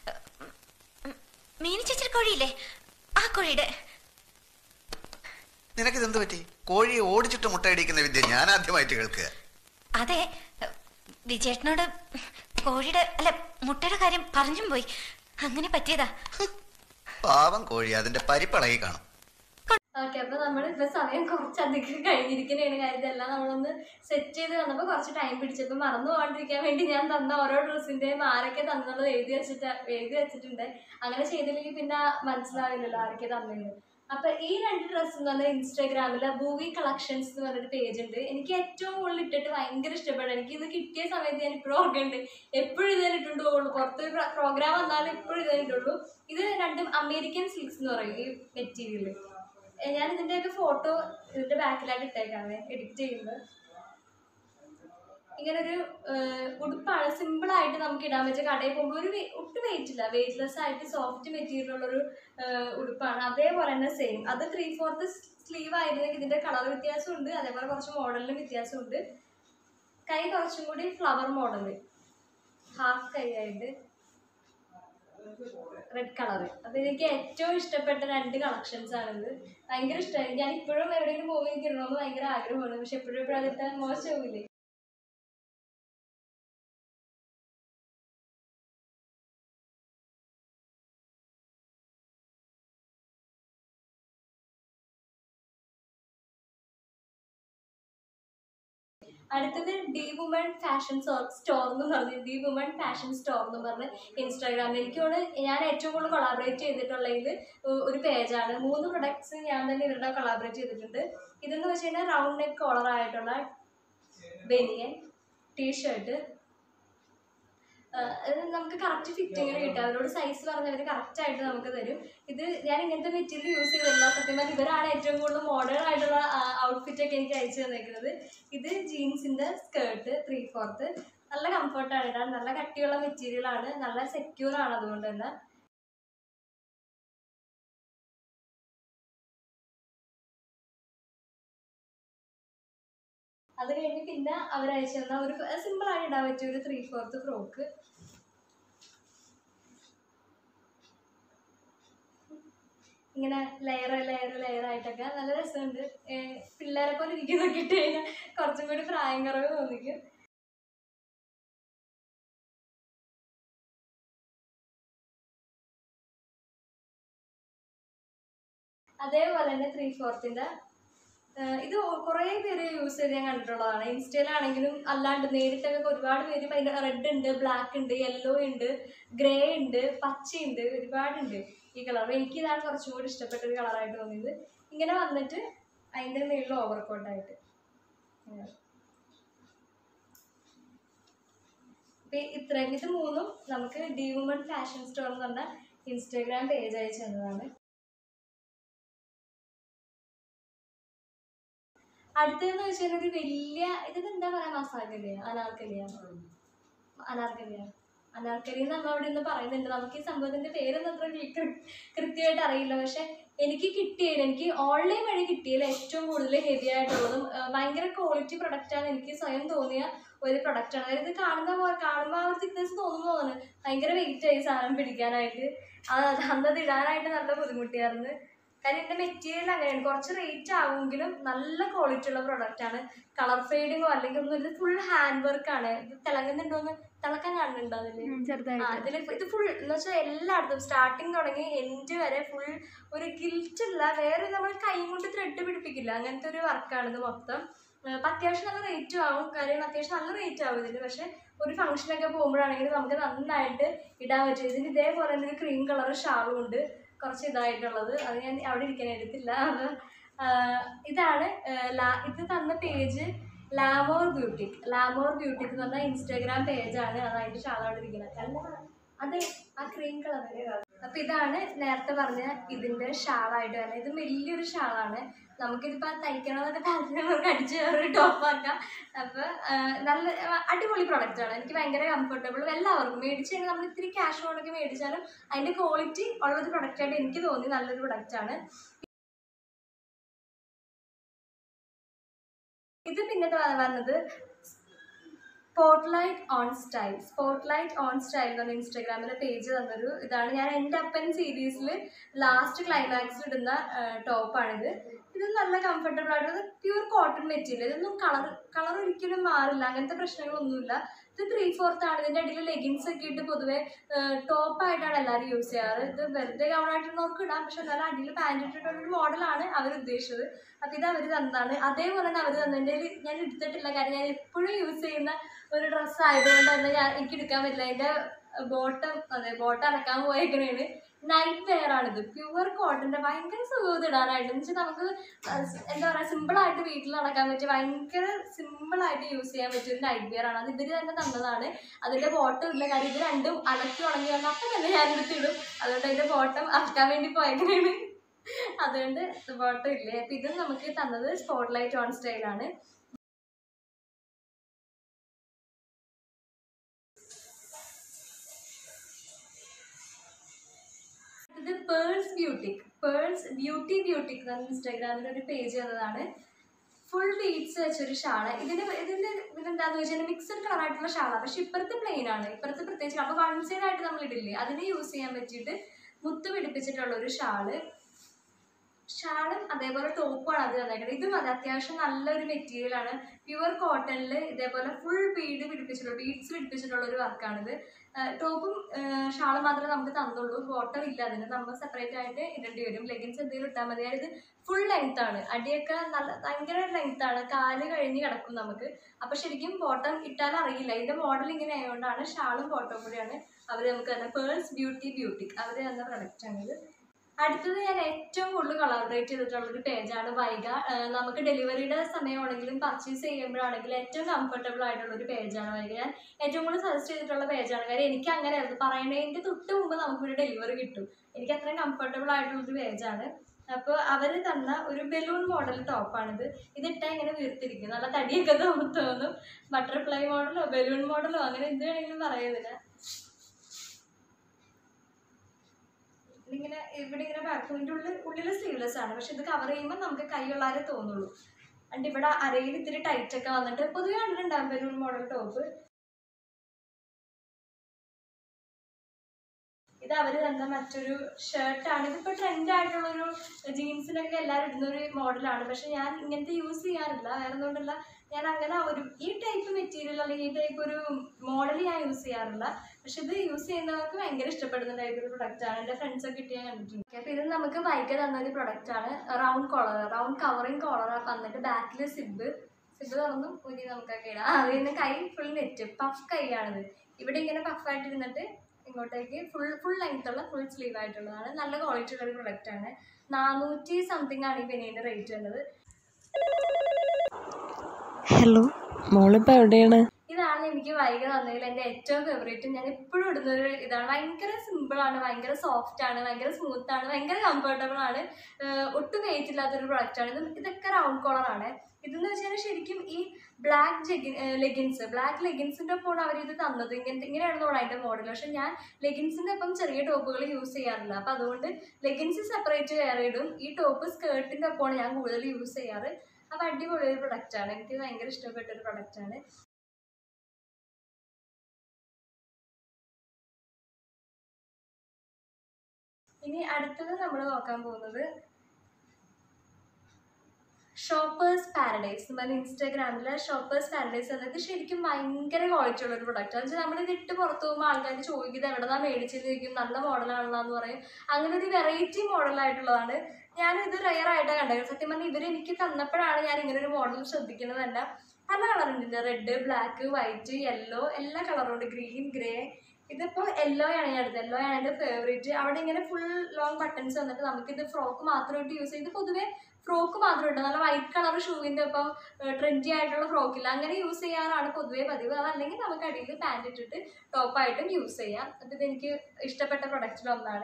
Speaker 4: മീനി ചേച്ചിയുടെ കോഴിയില്ലേ ആ കോഴിയുടെ
Speaker 3: നിനക്കിത് എന്ത് പറ്റി കോഴിയെ ഓടിച്ചിട്ട് മുട്ടയടിക്കുന്ന വിദ്യ ഞാൻ ആദ്യമായിട്ട് കേൾക്കുക
Speaker 4: അതെ വിജയേട്ടനോട് കോഴിയുടെ അല്ല മുട്ടയുടെ കാര്യം പറഞ്ഞും പോയി അങ്ങനെ പറ്റിയതാ
Speaker 3: പാവം കോഴി അതിന്റെ പരിപ്പളകി കാണും
Speaker 1: ഓക്കെ അപ്പൊ നമ്മൾ ഇപ്പൊ സമയം കുറച്ചധികം കഴിഞ്ഞിരിക്കുന്നതാണ് കാര്യം ഇതെല്ലാം നമ്മളൊന്ന് സെറ്റ് ചെയ്ത് വന്നപ്പോൾ കുറച്ച് ടൈം പിടിച്ചപ്പോൾ മറന്നു പോകാണ്ടിരിക്കാൻ വേണ്ടി ഞാൻ തന്ന ഓരോ ഡ്രസ്സിന്റെയും ആരൊക്കെ തന്നുള്ളത് എഴുതി വെച്ചിട്ട് എഴുതി വെച്ചിട്ടുണ്ട് അങ്ങനെ ചെയ്തില്ലെങ്കിൽ പിന്നെ മനസ്സിലാവില്ലല്ലോ ആരൊക്കെ തന്നെന്ന് അപ്പൊ ഈ രണ്ട് ഡ്രസ്സ് എന്ന് പറഞ്ഞാൽ ഇൻസ്റ്റാഗ്രാമിൽ ഭൂവി കളക്ഷൻസ് എന്ന് പറഞ്ഞൊരു പേജ് ഉണ്ട് എനിക്ക് ഏറ്റവും കൂടുതൽ ഇട്ടിട്ട് ഭയങ്കര ഇഷ്ടപ്പെട്ടു എനിക്ക് ഇത് കിട്ടിയ സമയത്ത് ഞാൻ ഇപ്പോഴും ഓർക്കുന്നുണ്ട് എപ്പോഴും ഇത് തന്നെ ഇട്ടുകൊണ്ട് പോകുള്ളൂ പുറത്തൊരു പ്രോഗ്രാം വന്നാലും എപ്പോഴും ഇത് തന്നെ ഇട്ടുള്ളൂ ഇത് രണ്ടും അമേരിക്കൻ സിൽക്സ് എന്ന് പറയും ഈ മെറ്റീരിയൽ ഞാൻ ഇതിന്റെയൊക്കെ ഫോട്ടോ ഇതിന്റെ ബാക്കിലായിട്ട് ഇട്ടേക്കാണ് എഡിറ്റ് ചെയ്യുന്നത് ഇങ്ങനെ ഒരു ഉടുപ്പാണ് സിമ്പിൾ ആയിട്ട് നമുക്ക് ഇടാൻ പറ്റിയ കടയിൽ പോകുമ്പോൾ ഒരു വെ- ഒട്ടും വെയിറ്റ് ഇല്ല വെയിറ്റ്ലെസ് ആയിട്ട് സോഫ്റ്റ് മെറ്റീരിയൽ ഉള്ള ഒരു ഉടുപ്പാണ് അതേപോലെ തന്നെ സെയിം അത് ത്രീ ഫോർത്ത് സ്ലീവ് ആയിരുന്നെങ്കിൽ ഇതിന്റെ കളർ വ്യത്യാസമുണ്ട് അതേപോലെ കുറച്ച് മോഡലിലും വ്യത്യാസമുണ്ട് കൈ കുറച്ചും കൂടി ഫ്ലവർ മോഡൽ ഹാഫ് കൈ ആയിട്ട് റെഡ് കളർ അപ്പൊ എനിക്ക് ഏറ്റവും ഇഷ്ടപ്പെട്ട രണ്ട് കളക്ഷൻസ് ആണിത് ഭയങ്കര ഇഷ്ടമായി ഞാൻ ഇപ്പോഴും എവിടെയെങ്കിലും പോകുമ്പോൾ എനിക്ക് ഇടണമെന്ന് ഭയങ്കര ആഗ്രഹമാണ് പക്ഷെ എപ്പോഴും എപ്പോഴും അതിട്ടാൽ മോശമാവില്ലേ അടുത്തത് ഡി വുമൺ ഫാഷൻ സ്റ്റോർ എന്ന് പറഞ്ഞ് ഡി വുമൺ ഫാഷൻ സ്റ്റോർ എന്ന് പറഞ്ഞ് ഇൻസ്റ്റാഗ്രാമിൽ എനിക്കോട് ഞാൻ ഏറ്റവും കൂടുതൽ കൊളാബറേറ്റ് ചെയ്തിട്ടുള്ളതിൽ ഒരു പേജാണ് മൂന്ന് പ്രൊഡക്ട്സ് ഞാൻ തന്നെ ഇവരുടെ കൊളാബറേറ്റ് ചെയ്തിട്ടുണ്ട് ഇതെന്ന് വെച്ച് കഴിഞ്ഞാൽ റൗണ്ട് നെക്ക് കോളർ ആയിട്ടുള്ള ബനിയൻ ടീഷർട്ട് അത് നമുക്ക് കറക്റ്റ് ഫിറ്റിങ്ങിന് കിട്ടും അവരോട് സൈസ് പറഞ്ഞവർ കറക്റ്റ് ആയിട്ട് നമുക്ക് തരും ഇത് ഞാൻ ഇങ്ങനത്തെ മെറ്റീരിയൽ യൂസ് ചെയ്തില്ല സത്യം പറഞ്ഞാൽ ഇവരാണ് ഏറ്റവും കൂടുതൽ മോഡേൺ ആയിട്ടുള്ള ഔട്ട്ഫിറ്റ് ഒക്കെ എനിക്ക് അയച്ചു തന്നേക്കുന്നത് ഇത് ജീൻസിന്റെ സ്കേർട്ട് ത്രീ ഫോർത്ത് നല്ല കംഫർട്ടാണ് ഇടാൻ നല്ല കട്ടിയുള്ള മെറ്റീരിയൽ ആണ് നല്ല സെക്യൂർ ആണ് അതുകൊണ്ട് തന്നെ അത് കഴിഞ്ഞ് പിന്നെ അവർ അയച്ചു തന്ന ഒരു സിമ്പിൾ ആയിട്ട് ഇടാൻ പറ്റിയ ഒരു ത്രീ ഫോർത്ത് ഫ്രോക്ക് ഇങ്ങനെ ലെയർ ലെയർ ലെയർ ആയിട്ടൊക്കെ നല്ല രസമുണ്ട് ഏഹ് പിള്ളേരെ പോലെ ഇരിക്കുന്നൊക്കെ ഇട്ട് കഴിഞ്ഞാൽ കുറച്ചും കൂടി പ്രായം കുറവ് തോന്നിക്കും അതേപോലെ തന്നെ ത്രീ ഫോർത്തിൻ്റെ ഇത് കുറേ പേര് യൂസ് ചെയ്ത് ഞാൻ കണ്ടിട്ടുള്ളതാണ് ഇൻസ്റ്റയിലാണെങ്കിലും അല്ലാണ്ട് നേരിട്ടൊക്കെ ഒരുപാട് പേര് അതിൻ്റെ റെഡ് ഉണ്ട് ബ്ലാക്ക് ഉണ്ട് യെല്ലോ ഉണ്ട് ഗ്രേ ഉണ്ട് പച്ചയുണ്ട് ഒരുപാടുണ്ട് ഈ കളർ എനിക്ക് ഇതാണ് കുറച്ചും കൂടി ഇഷ്ടപ്പെട്ട ഒരു കളറായിട്ട് തോന്നിയത് ഇങ്ങനെ വന്നിട്ട് അതിൻ്റെ മേളിൽ ഓവർകോട്ടായിട്ട് ഇത്രയും ഇത് മൂന്നും നമുക്ക് ഡി വുമൺ ഫാഷൻ സ്റ്റോർ എന്ന് പറഞ്ഞ ഇൻസ്റ്റാഗ്രാം പേജ് അയച്ചു തന്നതാണ് അടുത്തതെന്ന് വെച്ചാൽ ഒരു വലിയ ഇതിന് എന്താ പറയാ മസാഗലിയ അനാർക്കലിയ അനാർക്കലിയ അനാർക്കലി നമ്മൾ അവിടെ നിന്ന് പറയുന്നുണ്ട് നമുക്ക് ഈ സംഭവത്തിന്റെ പേരൊന്നും അത്ര കൃ- കൃത്യമായിട്ട് അറിയില്ല പക്ഷെ എനിക്ക് കിട്ടിയതിൽ എനിക്ക് ഓൺലൈൻ വഴി കിട്ടിയതിൽ ഏറ്റവും കൂടുതൽ ഹെവി ആയിട്ടുള്ളതും ആ, ഭയങ്കര ക്വാളിറ്റി പ്രൊഡക്റ്റാണ് എനിക്ക് സ്വയം തോന്നിയ ഒരു പ്രൊഡക്റ്റാണ് അതായത് ഇത് കാണുന്ന പോലെ കാണുമ്പോൾ ആ ഒരു തിക്നെസ് തോന്നുമ്പോൾ തോന്നുന്നു ഭയങ്കര വെയിറ്റ് ആയി സാധനം പിടിക്കാനായിട്ട് അത് അന്നത് ഇടാനായിട്ട് നല്ല ബുദ്ധിമുട്ടിയായിരുന്നു കാര്യം ഇതിന്റെ മെറ്റീരിയൽ അങ്ങനെയാണ് കുറച്ച് റേറ്റ് ആവുമെങ്കിലും നല്ല ക്വാളിറ്റി ഉള്ള പ്രൊഡക്റ്റ് ആണ് കളർ ഫെയ്ഡിങ്ങോ അല്ലെങ്കിൽ ഒന്നും ഇത് ഫുൾ ഹാൻഡ് വർക്ക് ആണ് ഇത് തിളങ്ങുന്നുണ്ടോന്ന് തിളക്കം കാണുന്നുണ്ടോ അതില് ആ, ഇതില് ഇത് ഫുൾ എന്ന് വെച്ചാൽ എല്ലായിടത്തും സ്റ്റാർട്ടിങ് തുടങ്ങി എൻഡ് വരെ ഫുൾ ഒരു ഗിൽറ്റ് ഇല്ല വേറെ നമ്മൾ കൈ കൊണ്ട് ത്രെഡ് പിടിപ്പിക്കില്ല അങ്ങനത്തെ ഒരു വർക്കാണ് ഇത് മൊത്തം ആ, അപ്പൊ അത്യാവശ്യം നല്ല റേറ്റും ആവും കാര്യം അത്യാവശ്യം നല്ല റേറ്റ് ആവും ഇതിന് പക്ഷെ ഒരു ഫംഗ്ഷനൊക്കെ പോകുമ്പോഴാണെങ്കിൽ നമുക്ക് നന്നായിട്ട് ഇടാൻ പറ്റും ഇതിന് ഇതേപോലെ തന്നെ ഒരു ക്രീം കളർ ഷാളും ഉണ്ട് കുറച്ച് ഇതായിട്ടുള്ളത് അത് ഞാൻ അവിടെ ഇരിക്കാൻ എടുത്തില്ല അത് ആ, ഇതാണ് ആ, ലാ- ഇത് തന്ന page Lamour boutique Lamour boutique എന്ന് പറഞ്ഞ ഇൻസ്റ്റാഗ്രാം പേജാണ് അതായിട്ട് ഷാൾ അവിടെ ഇരിക്കുന്നത് അല്ല അതെ ആ ക്രീം കളർ അപ്പൊ ഇതാണ് നേരത്തെ പറഞ്ഞ ഇതിന്റെ ഷാളായിട്ട് വരുന്നത് ഇത് വലിയൊരു ഷാളാണ് നമുക്കിതിപ്പോ തയ്ക്കണമെന്നൊക്കെ താല്പര്യമുള്ളവർക്ക് അടിച്ച് ഒരു ടോപ്പ് ആക്കാം അപ്പൊ ആ, നല്ല ആ, അടിപൊളി പ്രൊഡക്റ്റ് ആണ് എനിക്ക് ഭയങ്കര കംഫർട്ടബിൾ എല്ലാവർക്കും മേടിച്ച് കഴിഞ്ഞാൽ നമ്മൾ ഇത്തിരി ക്യാഷ് കൊണ്ടൊക്കെ മേടിച്ചാലും അതിന്റെ ക്വാളിറ്റി ഉള്ളൊരു പ്രൊഡക്റ്റ് ആയിട്ട് എനിക്ക് തോന്നി നല്ലൊരു പ്രൊഡക്റ്റ് ആണ് ഇത് പിന്നെ ദാ വന്നത് spotlight on style spotlight on style എന്ന് പറഞ്ഞ ഇൻസ്റ്റാഗ്രാമിലെ പേജ് തന്നൊരു ഇതാണ് ഞാൻ എൻ്റെ അപ്പൻ സീരീസിൽ ലാസ്റ്റ് ക്ലൈമാക്സിൽ ഇടുന്ന ടോപ്പാണിത് ഇത് നല്ല കംഫർട്ടബിൾ ആയിട്ട് പ്യൂർ കോട്ടൺ മെറ്റീരിയൽ ഇതൊന്നും കളർ കളർ ഒരിക്കലും മാറില്ല അങ്ങനത്തെ പ്രശ്നങ്ങളൊന്നുമില്ല ഇത് ത്രീ ഫോർത്ത് ആണ് ഇതിൻ്റെ അടിയിൽ ലെഗിൻസ് ഒക്കെ ഇട്ട് പൊതുവെ ടോപ്പായിട്ടാണ് എല്ലാവരും യൂസ് ചെയ്യാറ് ഇത് വെറുതെ ഗൗണായിട്ടുള്ളവർക്ക് ഇടാം പക്ഷെ എന്നാലും അടിയിൽ പാൻറ് ഇട്ടിട്ടുള്ള ഒരു മോഡലാണ് അവർ ഉദ്ദേശിച്ചത് അപ്പം ഇത് അവർ തന്നതാണ് അതേപോലെ തന്നെ അവർ തന്നതിൻ്റെ ഞാൻ എടുത്തിട്ടില്ല കാര്യം ഞാൻ എപ്പോഴും യൂസ് ചെയ്യുന്ന ഒരു ഡ്രസ്സ് ആയതുകൊണ്ട് തന്നെ ഞാൻ എനിക്ക് എടുക്കാൻ പറ്റില്ല അതിൻ്റെ ബോട്ടം അതെ ബോട്ടം അടക്കാൻ പോയേക്കണേണ് നൈറ്റ് വെയർ ആണിത് പ്യുവർ കോട്ടൻ്റെ ഭയങ്കര സുഖം ഇടാനായിട്ട് എന്ന് വെച്ചാൽ നമുക്ക് അഹ് സ് എന്താ പറയുക സിമ്പിളായിട്ട് വീട്ടിൽ നടക്കാൻ പറ്റിയ ഭയങ്കര സിമ്പിളായിട്ട് യൂസ് ചെയ്യാൻ പറ്റിയ ഒരു നൈറ്റ് വെയർ ആണ് അത് ഇവർ തന്നെ തന്നതാണ് അതിൻ്റെ ബോട്ടം ഇല്ല കാര്യം ഇത് രണ്ടും അലക്കി ഉണങ്ങി വന്ന അപ്പം തന്നെ ഞാൻ എടുത്തിടും അതുകൊണ്ട് അതിൻ്റെ ബോട്ടം അലക്കാൻ വേണ്ടി പോയേക്കണേണ് അതുകൊണ്ട് ബോട്ടം ഇല്ലേ അപ്പം ഇത് നമുക്ക് തന്നത് സ്പോട്ട് ലൈറ്റ് ഓൺ സ്റ്റൈലാണ് ഇത് pearls boutique pearls beauty boutique എന്ന് ഇൻസ്റ്റാഗ്രാമിൽ ഒരു പേജ് തന്നതാണ് ഫുൾ ബീഡ്സ് വെച്ചൊരു ഷാള് ഇതിന് ഇതിന്റെ ഇതെന്താന്ന് വെച്ചാൽ മിക്സഡ് കളർ ആയിട്ടുള്ള ഷാളാണ് പക്ഷെ ഇപ്പുറത്തെ പ്ലെയിൻ ആണ് ഇപ്പുറത്തെ പ്രത്യേകിച്ച് അപ്പൊ വൺ സൈഡ് ആയിട്ട് നമ്മൾ ഇടില്ലേ അതിനെ യൂസ് ചെയ്യാൻ പറ്റിയിട്ട് മുത്ത് പിടിപ്പിച്ചിട്ടുള്ള ഒരു ഷാള് ഷാളും അതേപോലെ ടോപ്പുമാണ് അത് തന്നേക്കുന്നത് ഇതും അതെ അത്യാവശ്യം നല്ലൊരു മെറ്റീരിയൽ ആണ് പ്യുവർ കോട്ടണിൽ ഇതേപോലെ ഫുൾ ബീഡ് പിടിപ്പിച്ചിട്ടുള്ള ബീഡ്സ് പിടിപ്പിച്ചിട്ടുള്ള ഒരു വർക്കാണിത് ടോപ്പും ഷാളും മാത്രമേ നമുക്ക് തന്നുള്ളൂ ബോട്ടം ഇല്ല അതിന് നമ്മൾ സെപ്പറേറ്റ് ആയിട്ട് ഇടേണ്ടി വരും ലെഗിൻസ് എന്തെങ്കിലും ഇട്ടാൽ മതി അതായത് ഫുൾ ലെങ്ത് ആണ് അടിയൊക്കെ നല്ല ഭയങ്കര ലെങ്ത് ആണ് കാല് കഴിഞ്ഞ് കിടക്കും നമുക്ക് അപ്പൊ ശരിക്കും ബോട്ടം ഇട്ടാൽ അറിയില്ല ഇതിന്റെ മോഡൽ ഇങ്ങനെ ആയതുകൊണ്ടാണ് ഷാളും ബോട്ടവും കൂടിയാണ് അവർ നമുക്ക് തന്നെ പേൾസ് ബ്യൂട്ടി ബ്യൂട്ടിക് അവർ തന്ന പ്രൊഡക്റ്റ് ആണിത് അടുത്തത് ഞാൻ ഏറ്റവും കൂടുതൽ കൊളാബറേറ്റ് ചെയ്തിട്ടുള്ള ഒരു പേജാണ് വൈഗ ആഹ് നമുക്ക് ഡെലിവറിയുടെ സമയമാണെങ്കിലും പർച്ചേസ് ചെയ്യുമ്പോഴാണെങ്കിലും ഏറ്റവും കംഫർട്ടബിൾ ആയിട്ടുള്ള ഒരു പേജാണ് വൈഗ ഞാൻ ഏറ്റവും കൂടുതൽ സജസ്റ്റ് ചെയ്തിട്ടുള്ള പേജാണ് കാര്യം എനിക്ക് അങ്ങനെയായിരുന്നു പറയണതിൻ്റെ തൊട്ട് മുമ്പ് നമുക്കൊരു ഡെലിവറി കിട്ടും എനിക്ക് അത്രയും കംഫർട്ടബിൾ ആയിട്ടുള്ള ഒരു പേജാണ് അപ്പോൾ അവർ തന്ന ഒരു ബലൂൺ മോഡൽ ടോപ്പാണിത് ഇതിട്ടാൽ ഇങ്ങനെ വീർത്തിരിക്കും നല്ല തടിയൊക്കെ തോന്നും തോന്നും ബട്ടർഫ്ലൈ മോഡലോ ബലൂൺ മോഡലോ അങ്ങനെ എന്ത് വേണമെങ്കിലും പറയുന്നില്ല ഇങ്ങനെ ഇവിടെ ഇങ്ങനെ ബാക്ക് ഇതിൻ്റെ ഉള്ളിൽ ഉള്ളിൽ സ്ലീവ്ലെസ് ആണ് പക്ഷെ ഇത് കവർ ചെയ്യുമ്പോൾ നമുക്ക് കൈ കൊള്ളാരേ തോന്നുള്ളൂ അണ്ട് ഇവിടെ അരയിൽ ഇത്തിരി ടൈറ്റ് ഒക്കെ വന്നിട്ട് പൊതുവെ കണ്ടിട്ടുണ്ടാകും ബലൂൺ മോഡൽ ടോപ്പ് ഇത് അവർ തന്ന മറ്റൊരു ഷർട്ടാണ് ഇതിപ്പോൾ ട്രെൻഡ് ആയിട്ടുള്ളൊരു ജീൻസിനൊക്കെ എല്ലാവരും ഇടുന്ന ഒരു മോഡലാണ് പക്ഷെ ഞാൻ ഇങ്ങനത്തെ യൂസ് ചെയ്യാറില്ല വേറെ ഒന്നുകൊണ്ടല്ല ഞാൻ അങ്ങനെ ഒരു ഈ ടൈപ്പ് മെറ്റീരിയൽ അല്ലെങ്കിൽ ഈ ടൈപ്പ് ഒരു മോഡൽ ഞാൻ യൂസ് ചെയ്യാറില്ല പക്ഷെ ഇത് യൂസ് ചെയ്യുന്നവർക്ക് ഭയങ്കര ഇഷ്ടപ്പെടുന്ന ടൈപ്പ് ഒരു പ്രൊഡക്റ്റ് ആണ് എൻ്റെ ഫ്രണ്ട്സ് ഒക്കെ ഇട്ട് ഞാൻ കണ്ടിട്ടുണ്ട് അപ്പോൾ ഇത് നമുക്ക് വൈകി തന്ന ഒരു പ്രൊഡക്റ്റ് ആണ് round collar round covering collar വന്നിട്ട് ബാക്കിൽ സിബ് സിബ് തുറന്നു ഊരി നമുക്കൊക്കെ ഇടാം അത് തന്നെ കൈ ഫുൾ നെറ്റ് പഫ് കൈയാണിത് ഇവിടെ ഇങ്ങനെ പഫായിട്ട് ഇരുന്നിട്ട് ഇങ്ങോട്ടേക്ക് ഫുൾ ഫുൾ ലെങ്ത് ഉള്ള ഫുൾ സ്ലീവ് ആയിട്ടുള്ളതാണ് നല്ല ക്വാളിറ്റി ഉള്ള ഒരു പ്രൊഡക്റ്റ് ആണ് നാനൂറ്റി സംതിങ് ആണ് ഈ പെനീൻ്റെ റേറ്റ് വരുന്നത്
Speaker 2: ഹലോ മോളിപ്പോൾ എവിടെയാണ്
Speaker 1: ഇതാണ് എനിക്ക് വൈകി തന്നതിൽ എൻ്റെ ഏറ്റവും ഫേവറേറ്റ് ഞാൻ എപ്പോഴും ഇടുന്ന ഒരു ഇതാണ് ഭയങ്കര സിമ്പിൾ ആണ് ഭയങ്കര സോഫ്റ്റ് ആണ് ഭയങ്കര സ്മൂത്ത് ആണ് ഭയങ്കര കംഫർട്ടബിൾ ആണ് ഏഹ് ഒട്ടും വെയിറ്റ് ഇല്ലാത്തൊരു പ്രൊഡക്റ്റ് ആണ് ഇത് ഇതൊക്കെ റൗണ്ട് കോളർ ആണ് ഇതെന്ന് വെച്ചാൽ ശരിക്കും ഈ ബ്ലാക്ക് ജെഗിൻ ലെഗിൻസ് ബ്ലാക്ക് ലെഗിൻസിൻ്റെ ഒപ്പമാണ് അവർ ഇത് തന്നത് ഇങ്ങനത്തെ ഇങ്ങനെയാണ് തോന്നുന്നത് അതിൻ്റെ മോഡൽ പക്ഷെ ഞാൻ ലെഗിൻസിൻ്റെ ഒപ്പം ചെറിയ ടോപ്പുകൾ യൂസ് ചെയ്യാറില്ല അപ്പം അതുകൊണ്ട് ലെഗിൻസ് സെപ്പറേറ്റ് വേറെ ഇടും ഈ ടോപ്പ് സ്കേർട്ടിൻ്റെ ഒപ്പമാണ് ഞാൻ കൂടുതൽ യൂസ് ചെയ്യാറ് അപ്പം അടിപൊളി ഒരു പ്രൊഡക്റ്റ് ആണ് എനിക്ക് ഭയങ്കര ഇഷ്ടപ്പെട്ട ഒരു പ്രൊഡക്റ്റ് ആണ് ഇനി അടുത്തത് നമ്മൾ നോക്കാൻ പോകുന്നത് ഷോപ്പേഴ്സ് പാരഡൈസ് നമ്മൾ ഇൻസ്റ്റാഗ്രാമിലെ ഷോപ്പേഴ്സ് പാരഡൈസ് എന്നത് ശരിക്കും ഭയങ്കര ക്വാളിറ്റി ഉള്ള ഒരു പ്രൊഡക്റ്റ് എന്ന് വെച്ചാൽ നമ്മൾ ഇത് ഇട്ട് പുറത്ത് പോകുമ്പോൾ ആൾക്കാർ ചോദിക്കുന്നത് എവിടെന്നാ മേടിച്ചത് ചോദിക്കും നല്ല മോഡലാണല്ലോ എന്ന് പറയും അങ്ങനെ ഒരു വെറൈറ്റി മോഡലായിട്ടുള്ളതാണ് ഞാനിത് റയർ ആയിട്ടാണ് കണ്ടത് സത്യം പറഞ്ഞാൽ ഇവർ എനിക്ക് തന്നപ്പോഴാണ് ഞാൻ ഇങ്ങനെ ഒരു മോഡൽ ശ്രദ്ധിക്കുന്നത് തന്നെ പല കളറുണ്ട് റെഡ് ബ്ലാക്ക് വൈറ്റ് യെല്ലോ എല്ലാ കളറും ഉണ്ട് ഗ്രീൻ ഗ്രേ ഇതിപ്പോൾ യെല്ലോ ആണ് ഞാൻ എടുത്തത് യെല്ലോ ആണ് എൻ്റെ ഫേവറേറ്റ് അവിടെ ഇങ്ങനെ ഫുൾ ലോങ് ബട്ടൺസ് വന്നിട്ട് നമുക്കിത് ഫ്രോക്ക് മാത്രമായിട്ട് യൂസ് ചെയ്ത് പൊതുവേ ഫ്രോക്ക് മാത്രം ഇട്ട് നല്ല വൈറ്റ് കളർ ഷൂവിൻ്റെ ഒപ്പം ട്രെൻഡി ആയിട്ടുള്ള ഫ്രോക്കില്ല അങ്ങനെ യൂസ് ചെയ്യാറാണ് പൊതുവേ പതിവ് അതല്ലെങ്കിൽ നമുക്ക് അടിയിൽ പാൻറ് ഇട്ടിട്ട് ടോപ്പായിട്ടും യൂസ് ചെയ്യാം അപ്പോൾ ഇതെനിക്ക് ഇഷ്ടപ്പെട്ട പ്രൊഡക്റ്റിൽ ഒന്നാണ്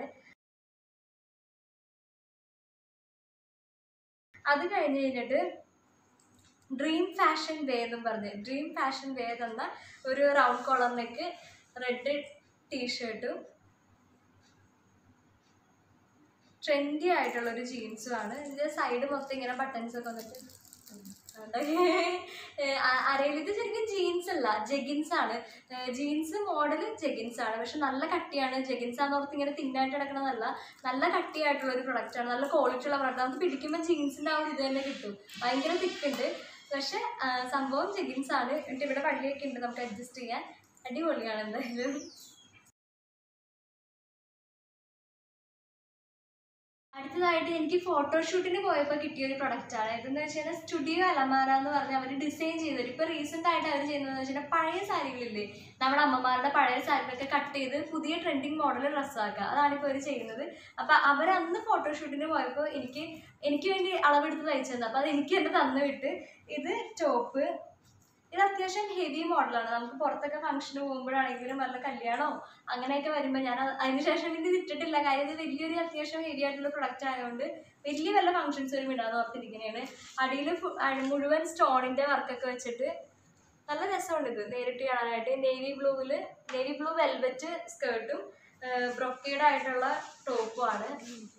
Speaker 1: അത് കഴിഞ്ഞ് കഴിഞ്ഞിട്ട് ഡ്രീം ഫാഷൻ വേ എന്നും പറഞ്ഞ് ഡ്രീം ഫാഷൻ വേ തന്ന ഒരു റൗണ്ട് കോളർ നെക്ക് റെഡ് ടീഷർട്ടും ട്രെൻഡി ആയിട്ടുള്ള ഒരു ജീൻസും ആണ് ഇതിന്റെ സൈഡ് മൊത്തം ഇങ്ങനെ ബട്ടൺസ് ഒക്കെ വന്നിട്ട് അരയിൽ ഇത് ശരിക്കും ജീൻസ് അല്ല ജെഗിൻസ് ആണ് ജീൻസ് മോഡൽ ജെഗിൻസ് ആണ് പക്ഷെ നല്ല കട്ടിയാണ് ജെഗിൻസ് ആണെന്ന് ഓർത്ത് ഇങ്ങനെ തിന്നായിട്ട് കിടക്കണതല്ല നല്ല കട്ടിയായിട്ടുള്ള ഒരു പ്രൊഡക്റ്റ് ആണ് നല്ല ക്വാളിറ്റി ഉള്ള പ്രൊഡക്റ്റ് നമുക്ക് പിടിക്കുമ്പോൾ ജീൻസിന്റെ ആ ഒരു ഇത് തന്നെ കിട്ടും ഭയങ്കര തിക്കുണ്ട് പക്ഷെ ആ, സംഭവം ജെഗിൻസ് ആണ് എന്നിട്ട് ഇവിടെ വള്ളിയൊക്കെ ഉണ്ട് നമുക്ക് അഡ്ജസ്റ്റ് ചെയ്യാൻ അടിപൊളിയാണ് എന്തായാലും അടുത്തതായിട്ട് എനിക്ക് ഫോട്ടോഷൂട്ടിന് പോയപ്പോൾ കിട്ടിയ ഒരു പ്രൊഡക്റ്റ് ആണ് ഇതെന്ന് വെച്ചാൽ സ്റ്റുഡിയോ അലമാര എന്ന് പറഞ്ഞ് അവർ ഡിസൈൻ ചെയ്തത് ഇപ്പോൾ റീസെൻ്റ് ആയിട്ട് അവർ ചെയ്യുന്നതെന്ന് വെച്ചാൽ പഴയ സാരികളില്ലേ നമ്മുടെ അമ്മമാരുടെ പഴയ സാരികളൊക്കെ കട്ട് ചെയ്ത് പുതിയ ട്രെൻഡിങ് മോഡൽ ഡ്രസ്സാക്കുക അതാണ് ഇപ്പോൾ അവർ ചെയ്യുന്നത് അപ്പോൾ അവർ അന്ന് ഫോട്ടോഷൂട്ടിന് പോയപ്പോൾ എനിക്ക് എനിക്ക് വേണ്ടി അളവെടുത്ത് തയ്ച്ചു തന്നെ അപ്പോൾ അത് എനിക്ക് തന്നെ തന്നു വിട്ട് ഇത് ടോപ്പ് ഇത് അത്യാവശ്യം ഹെവി മോഡലാണ് നമുക്ക് പുറത്തൊക്കെ ഫംഗ്ഷന് പോകുമ്പോഴാണെങ്കിലും വല്ല കല്യാണമോ അങ്ങനെയൊക്കെ വരുമ്പോൾ ഞാൻ അത് അതിന് ശേഷം ഇത് ഇട്ടിട്ടില്ല കാര്യം ഇത് വലിയൊരു അത്യാവശ്യം ഹെവി ആയിട്ടുള്ള പ്രൊഡക്റ്റ് ആയതുകൊണ്ട് വലിയ വല്ല ഫംഗ്ഷൻസ് വരും ഇടാന്ന് ഓർത്തിരിക്കുന്നതാണ് അടിയിൽ മുഴുവൻ സ്റ്റോണിന്റെ വർക്കൊക്കെ വെച്ചിട്ട് നല്ല രസമുണ്ട് ഇത് നേരിട്ട് കാണാനായിട്ട് നേവി ബ്ലൂവിൽ നേവി ബ്ലൂ വെൽവെറ്റ് സ്കേർട്ടും ബ്രൊക്കേഡ് ആയിട്ടുള്ള ടോപ്പും ആണ്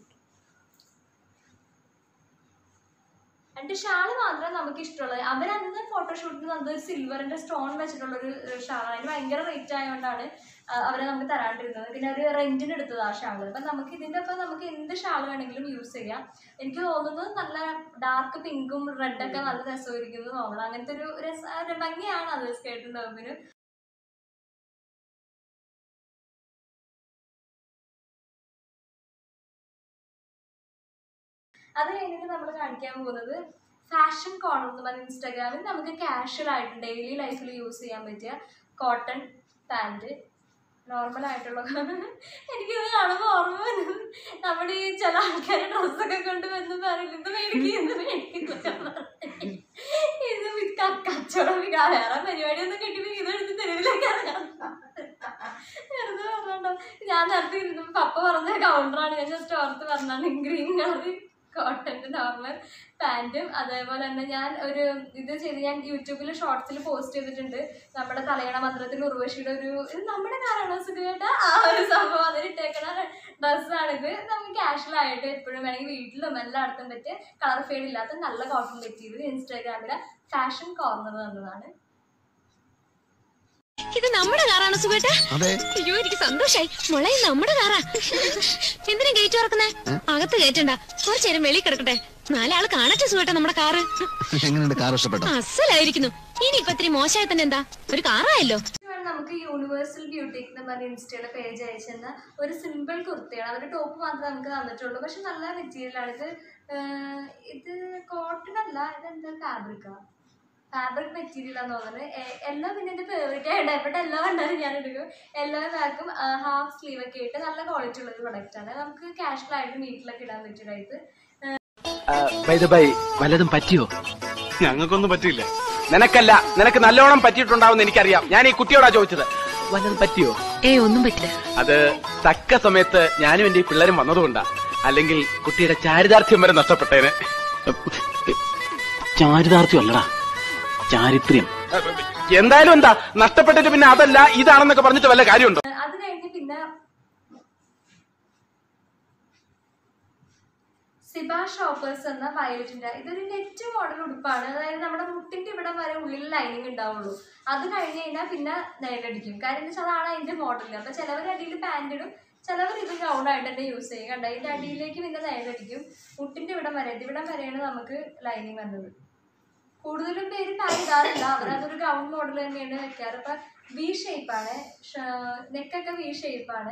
Speaker 1: എന്നിട്ട് ഷാള് മാത്രം നമുക്ക് ഇഷ്ടമുള്ളത് അവരന്ന് ഫോട്ടോഷൂട്ടിന് തന്നത് ഒരു സിൽവറിന്റെ സ്റ്റോൺ വെച്ചിട്ടുള്ള ഒരു ഷാളാണ് അതിന് ഭയങ്കര റേറ്റ് ആയതുകൊണ്ടാണ് ആ, അവരെ നമുക്ക് തരാണ്ടിരുന്നത് പിന്നെ ഒരു റെന്റിന് എടുത്തത് ആ ഷാള് അപ്പം നമുക്ക് ഇതിന്റെ ഒപ്പം നമുക്ക് എന്ത് ഷാൾ വേണമെങ്കിലും യൂസ് ചെയ്യാം എനിക്ക് തോന്നുന്നത് നല്ല ഡാർക്ക് പിങ്കും റെഡൊക്കെ നല്ല രസമായിരിക്കും എന്ന് തോന്നണം അങ്ങനത്തെ ഒരു രസ ഒരു ഭംഗിയാണ് അത് സ്കേർട്ടും ടോപ്പിനും അത് കഴിഞ്ഞിട്ട് നമ്മൾ കാണിക്കാൻ പോകുന്നത് ഫാഷൻ കോർണർ എന്ന് പറഞ്ഞ ഇൻസ്റ്റാഗ്രാമിൽ നമുക്ക് കാഷ്വൽ ആയിട്ട് ഡെയിലി ലൈഫിൽ യൂസ് ചെയ്യാൻ പറ്റിയ കോട്ടൺ പാൻറ് നോർമൽ ആയിട്ടുള്ള എനിക്കിത് കാണുമ്പോൾ ഓർമ്മ വരുന്നത് നമ്മുടെ ഈ ചില ആൾക്കാർ ഡ്രസ്സൊക്കെ കൊണ്ട് വന്ന് പറയില്ല ഇത് മേടിക്കും ഇത് മേടിക്കുന്നു ഇത് വി- ക- കച്ചവടം വി- വേറെ പരിപാടിയൊന്നും കിട്ടിയപ്പോൾ ഇതെടുത്ത് തെരുവിലേക്ക് ഇറങ്ങാം വെറുതെ പറഞ്ഞോണ്ടോ ഞാൻ നേരത്തെ ഇരുന്നപ്പോൾ പപ്പ പറഞ്ഞ കൗണ്ടറാണ് ഞാൻ ജസ്റ്റ് ഓർത്ത് പറഞ്ഞാണ് ഗ്രീൻ കളർ കോട്ടൻ്റെ നോർമൽ പാൻറ്റും അതേപോലെ തന്നെ ഞാൻ ഒരു ഇത് ചെയ്ത് ഞാൻ യൂട്യൂബിൽ ഷോർട്സിൽ പോസ്റ്റ് ചെയ്തിട്ടുണ്ട് നമ്മുടെ തലയണ മന്ത്രത്തിൽ ഉർവശിയുടെ ഒരു ഇത് നമ്മുടെ കാരണ സുഖേട്ട ആ ഒരു സംഭവം അതിലിട്ടേക്കണ ഡ്രസ്സാണിത് നമുക്ക് കാഷ്വൽ ആയിട്ട് എപ്പോഴും വേണമെങ്കിൽ വീട്ടിലും എല്ലായിടത്തും പറ്റിയ കളർ ഫെയ്ഡ് ഇല്ലാത്ത നല്ല കോട്ടൺ മെറ്റീരിയൽ ഇൻസ്റ്റാഗ്രാമിലെ ഫാഷൻ കോർണർ എന്നതാണ്
Speaker 5: ഇത് നമ്മുടെ കാറാണ് സുഖേട്ട
Speaker 3: അതെ
Speaker 5: അയ്യോ എനിക്ക് സന്തോഷായി മോളെ ഇത് നമ്മുടെ കാറാ എന്തിനാ ഗേറ്റ് തുറക്കുന്നേ അകത്ത് കയറ്റണ്ട കുറച്ചു നേരം വെളിയിൽ കിടക്കട്ടെ നാലാള് കാണട്ടെ സുഖേട്ട നമ്മുടെ കാറ്
Speaker 3: എങ്ങനെയുണ്ട് കാർ ഇഷ്ടപ്പെട്ടോ
Speaker 5: അസലായിരിക്കുന്നു ഇനി ഇപ്പൊ ഇത്തിരി മോശമായി തന്നെ എന്താ ഒരു കാറായല്ലോ
Speaker 1: ഇതാണ് നമുക്ക് യൂണിവേഴ്സൽ ബ്യൂട്ടിക് എന്ന് പറഞ്ഞ ഇൻസ്റ്റയുടെ പേജ് അയച്ചെന്ന ഒരു സിമ്പിൾ കുർത്തിയാണ് അവരുടെ ടോപ്പ് മാത്രമേ നമുക്ക് തന്നിട്ടുള്ളൂ പക്ഷെ നല്ല മെറ്റീരിയലാണ് ഇത് ആഹ് ഇത് കോട്ടൺ അല്ല ഇതെന്താ ഫാബ്രിക്കാ ഫാബ്രിക് മെറ്റീരിയൽ ആണെന്ന് തോന്നുന്നത് എ- എല്ലാം പിന്നെ എൻ്റെ ഫേവറേറ്റ് ആയിട്ട് എവിടെ എല്ലാം കണ്ടാലും ഞാൻ എടുക്കും എല്ലാ ബാക്കും ഹാഫ് സ്ലീവ് ഒക്കെ ഇട്ട് നല്ല ക്വാളിറ്റി ഉള്ള ഒരു പ്രൊഡക്റ്റ് ആണ് നമുക്ക് കാഷ്വൽ ആയിട്ട് വീട്ടിലൊക്കെ ഇടാൻ പറ്റിയ ടൈപ്പ്
Speaker 6: ബൈ വല്ലതും പറ്റിയോ
Speaker 7: ഞങ്ങൾക്കൊന്നും പറ്റില്ല
Speaker 6: നിനക്കല്ല നിനക്ക് നല്ലോണം പറ്റിയിട്ടുണ്ടാവും എനിക്കറിയാം ഞാൻ ഈ കുട്ടിയോടാ ചോദിച്ചത് വല്ലതും പറ്റിയോ
Speaker 5: ഏ ഒന്നും പറ്റില്ല
Speaker 6: അത് തക്ക സമയത്ത് ഞാനും എന്റെ ഈ പിള്ളേരും വന്നതുകൊണ്ടാ അല്ലെങ്കിൽ കുട്ടിയുടെ ചാരിതാർത്ഥ്യം വരെ നഷ്ടപ്പെട്ടേനെ
Speaker 7: ചാരിതാർത്ഥ്യം അല്ലടാ ചാരിത്രം
Speaker 6: എന്തായാലും എന്താ നഷ്ടപ്പെട്ടിട്ട് പിന്നെ അതല്ല ഇതാണെന്നൊക്കെ പറഞ്ഞിട്ട് വല്ല കാര്യമുണ്ടോ
Speaker 1: അത് കഴിഞ്ഞ് പിന്നെ സിബ ഷോപ്പേഴ്സ് എന്ന വയലറ്റിന്റെ ഇതൊരു നെറ്റ് മോഡൽ ഉടുപ്പാണ് അതായത് നമ്മുടെ മുട്ടിന്റെ ഇവിടെ വരെ ഉള്ളിൽ ലൈനിങ് ഉണ്ടാവുള്ളൂ അത് കഴിഞ്ഞ് കഴിഞ്ഞാൽ പിന്നെ നേരടിക്കും കാര്യം എന്ന് വെച്ചാൽ അതാണ് അതിന്റെ മോഡൽ അപ്പൊ ചിലവർ അടിയിൽ പാന്റ് ഇടും ചിലവർ ഇത് ഗൗൺ ആയിട്ട് തന്നെ യൂസ് ചെയ്യും കണ്ട ഇതിന്റെ അടിയിലേക്ക് പിന്നെ നേരടിക്കും മുട്ടിന്റെ ഇവിടം വരെ ഇവിടം വരെയാണ് നമുക്ക് ലൈനിങ് വന്നത് കൂടുതലും പേര് പാന്റ് ഇടാറില്ല അവരതൊരു ഗൗൺ മോഡൽ തന്നെയാണ് വെക്കാറ് അപ്പൊ വി ഷേപ്പാണ് നെക്കൊക്കെ വി ഷേപ്പാണ്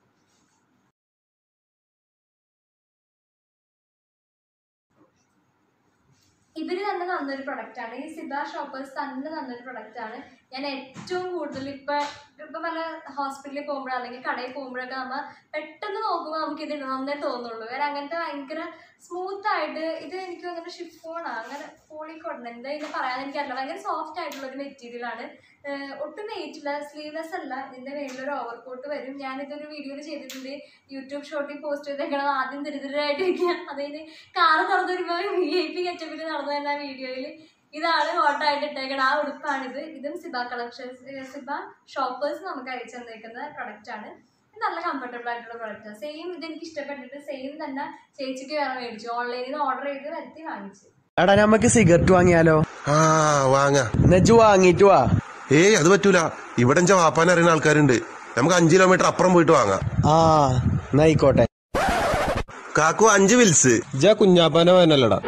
Speaker 1: ഇവര് തന്നെ തന്നൊരു പ്രൊഡക്റ്റ് ആണ് ഈ സിബ ഷോപ്പേഴ്സ് തന്നെ തന്നൊരു പ്രൊഡക്റ്റ് ആണ് ഞാൻ ഏറ്റവും കൂടുതൽ ഇപ്പൊ ഇപ്പൊ പല ഹോസ്പിറ്റലിൽ പോകുമ്പോഴോ അല്ലെങ്കിൽ കടയിൽ പോകുമ്പോഴൊക്കെ നമ്മ പെട്ടെന്ന് നോക്കുമ്പോൾ നമുക്ക് ഇത് ഇടണമെന്നേ തോന്നുള്ളൂ കാരണം അങ്ങനത്തെ ഭയങ്കര സ്മൂത്ത് ആയിട്ട് ഇത് എനിക്ക് അങ്ങനെ ഷിഫോണാ അങ്ങനെ പോളിക്കോട്ടൺ എന്താ ഇതിന് പറയാൻ എനിക്കറിയില്ല ഭയങ്കര സോഫ്റ്റ് ആയിട്ടുള്ള ഒരു മെറ്റീരിയൽ ആണ് ഏഹ് ഒട്ടും വെയിറ്റില്ല സ്ലീവ്ലെസ് അല്ല ഇതിന്റെ മേലൊരു ഓവർകോട്ട് വരും ഞാനിതൊരു വീഡിയോയിൽ ചെയ്തിട്ടുണ്ട് യൂട്യൂബ് ഷോട്ടിൽ പോസ്റ്റ് ചെയ്തേക്കണത് ആദ്യം ദരിദ്രരായിട്ട് ഇരിക്കുക അതിന് കാറ് തുറന്നു വരുമ്പോൾ വി ഐ പി കച്ചപ്പിൽ നടന്നു തന്നെ ആ വീഡിയോയിൽ ഇതാണ് ഹോട്ട് ആയിട്ട് ഇട്ടേക്കണ ആ ഉടുപ്പാണിത് ഇതും സിബ കളക്ഷൻസ് സിബ ഷോപ്പേഴ്സ് നമുക്ക് അയച്ചു തന്നേക്കുന്ന പ്രൊഡക്റ്റ് ആണ് ഇത് നല്ല കംഫർട്ടബിൾ ആയിട്ടുള്ള പ്രൊഡക്റ്റ് സെയിം ഇത് എനിക്ക് ഇഷ്ടപ്പെട്ടിട്ട് സെയിം തന്നെ ചേച്ചിക്ക് വേറെ മേടിച്ചു ഓൺലൈനിൽ നിന്ന് ഓർഡർ ചെയ്ത് വരുത്തി വാങ്ങിച്ചു
Speaker 8: എടാ നമുക്ക് സിഗരറ്റ് വാങ്ങിയാലോ
Speaker 9: ആ വാങ്ങാ
Speaker 8: നെജു വാങ്ങിട്ട് വാ
Speaker 9: ഏയ് അത് പറ്റൂല ഇവിടെ എന്റെ വാപ്പാൻ അറിയുന്ന ആൾക്കാരുണ്ട് നമുക്ക് അഞ്ച് കിലോമീറ്റർ അപ്പുറം പോയിട്ട് വാങ്ങാം
Speaker 8: ആ എന്നായിക്കോട്ടെ
Speaker 9: കാക്കു അഞ്ച് വിൽസ്
Speaker 8: ഇജ കുഞ്ഞാപ്പാന്റെ മകനല്ലടാ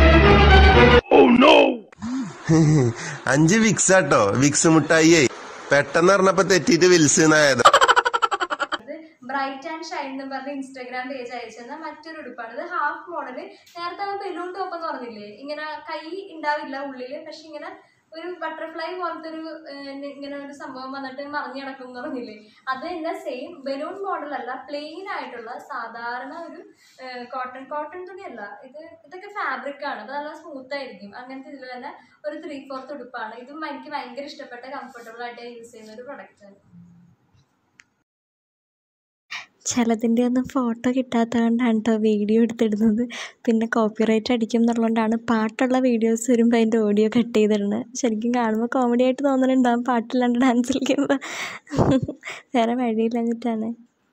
Speaker 9: അഞ്ച് വിക്സ് ആട്ടോ വിക്സ് മുട്ടായിയേ പെട്ടെന്ന് പറഞ്ഞപ്പോ തെറ്റിയിട്ട് വിൽസ് എന്നായത്
Speaker 1: ഇത് ബ്രൈറ്റ് ആൻഡ് ഷൈൻ എന്ന് പറഞ്ഞ ഇൻസ്റ്റാഗ്രാം പേജ് അയച്ചെന്ന മറ്റൊരു ഉടുപ്പാണ് ഇത് ഹാഫ് മോഡല് നേരത്തെ നമ്മൾ ബലൂൺ ടോപ്പ് എന്ന് പറഞ്ഞില്ലേ ഇങ്ങനെ കൈ ഉണ്ടാവില്ല ഉള്ളില് പക്ഷെ ഇങ്ങനെ ഒരു ബട്ടർഫ്ലൈ പോലത്തെ ഒരു ഏഹ്, ഇങ്ങനെ ഒരു സംഭവം വന്നിട്ട് മറിഞ്ഞു കിടക്കും എന്ന് പറഞ്ഞില്ലേ അത് തന്നെ സെയിം ബലൂൺ മോഡൽ അല്ല പ്ലെയിൻ ആയിട്ടുള്ള സാധാരണ ഒരു കോട്ടൺ കോട്ടൺ തുണിയല്ല ഇത് ഇതൊക്കെ ഫാബ്രിക് ആണ് അത് നല്ല സ്മൂത്ത് ആയിരിക്കും അങ്ങനത്തെ ഇതിൽ തന്നെ ഒരു ത്രീ ഫോർത്ത് ഉടുപ്പാണ് ഇതും എനിക്ക് ഭയങ്കര ഇഷ്ടപ്പെട്ട കംഫർട്ടബിൾ ആയിട്ട് യൂസ് ചെയ്യുന്ന ഒരു പ്രൊഡക്റ്റ് ആണ്
Speaker 2: ചിലതിൻ്റെ ഒന്നും ഫോട്ടോ കിട്ടാത്തത് കൊണ്ടാണ് കേട്ടോ വീഡിയോ എടുത്തിടുന്നത് പിന്നെ കോപ്പിറൈറ്റ് അടിക്കും എന്നുള്ളതുകൊണ്ടാണ് പാട്ടുള്ള വീഡിയോസ് വരുമ്പോൾ അതിൻ്റെ ഓഡിയോ കട്ട് ചെയ്തിടുന്നത് ശരിക്കും കാണുമ്പോൾ കോമഡി ആയിട്ട് തോന്നുന്നുണ്ടാവും പാട്ടില്ലാണ്ട് ഡാൻസ് കളിക്കുമ്പോൾ വേറെ വഴിയില്ലാഞ്ഞിട്ടാണ്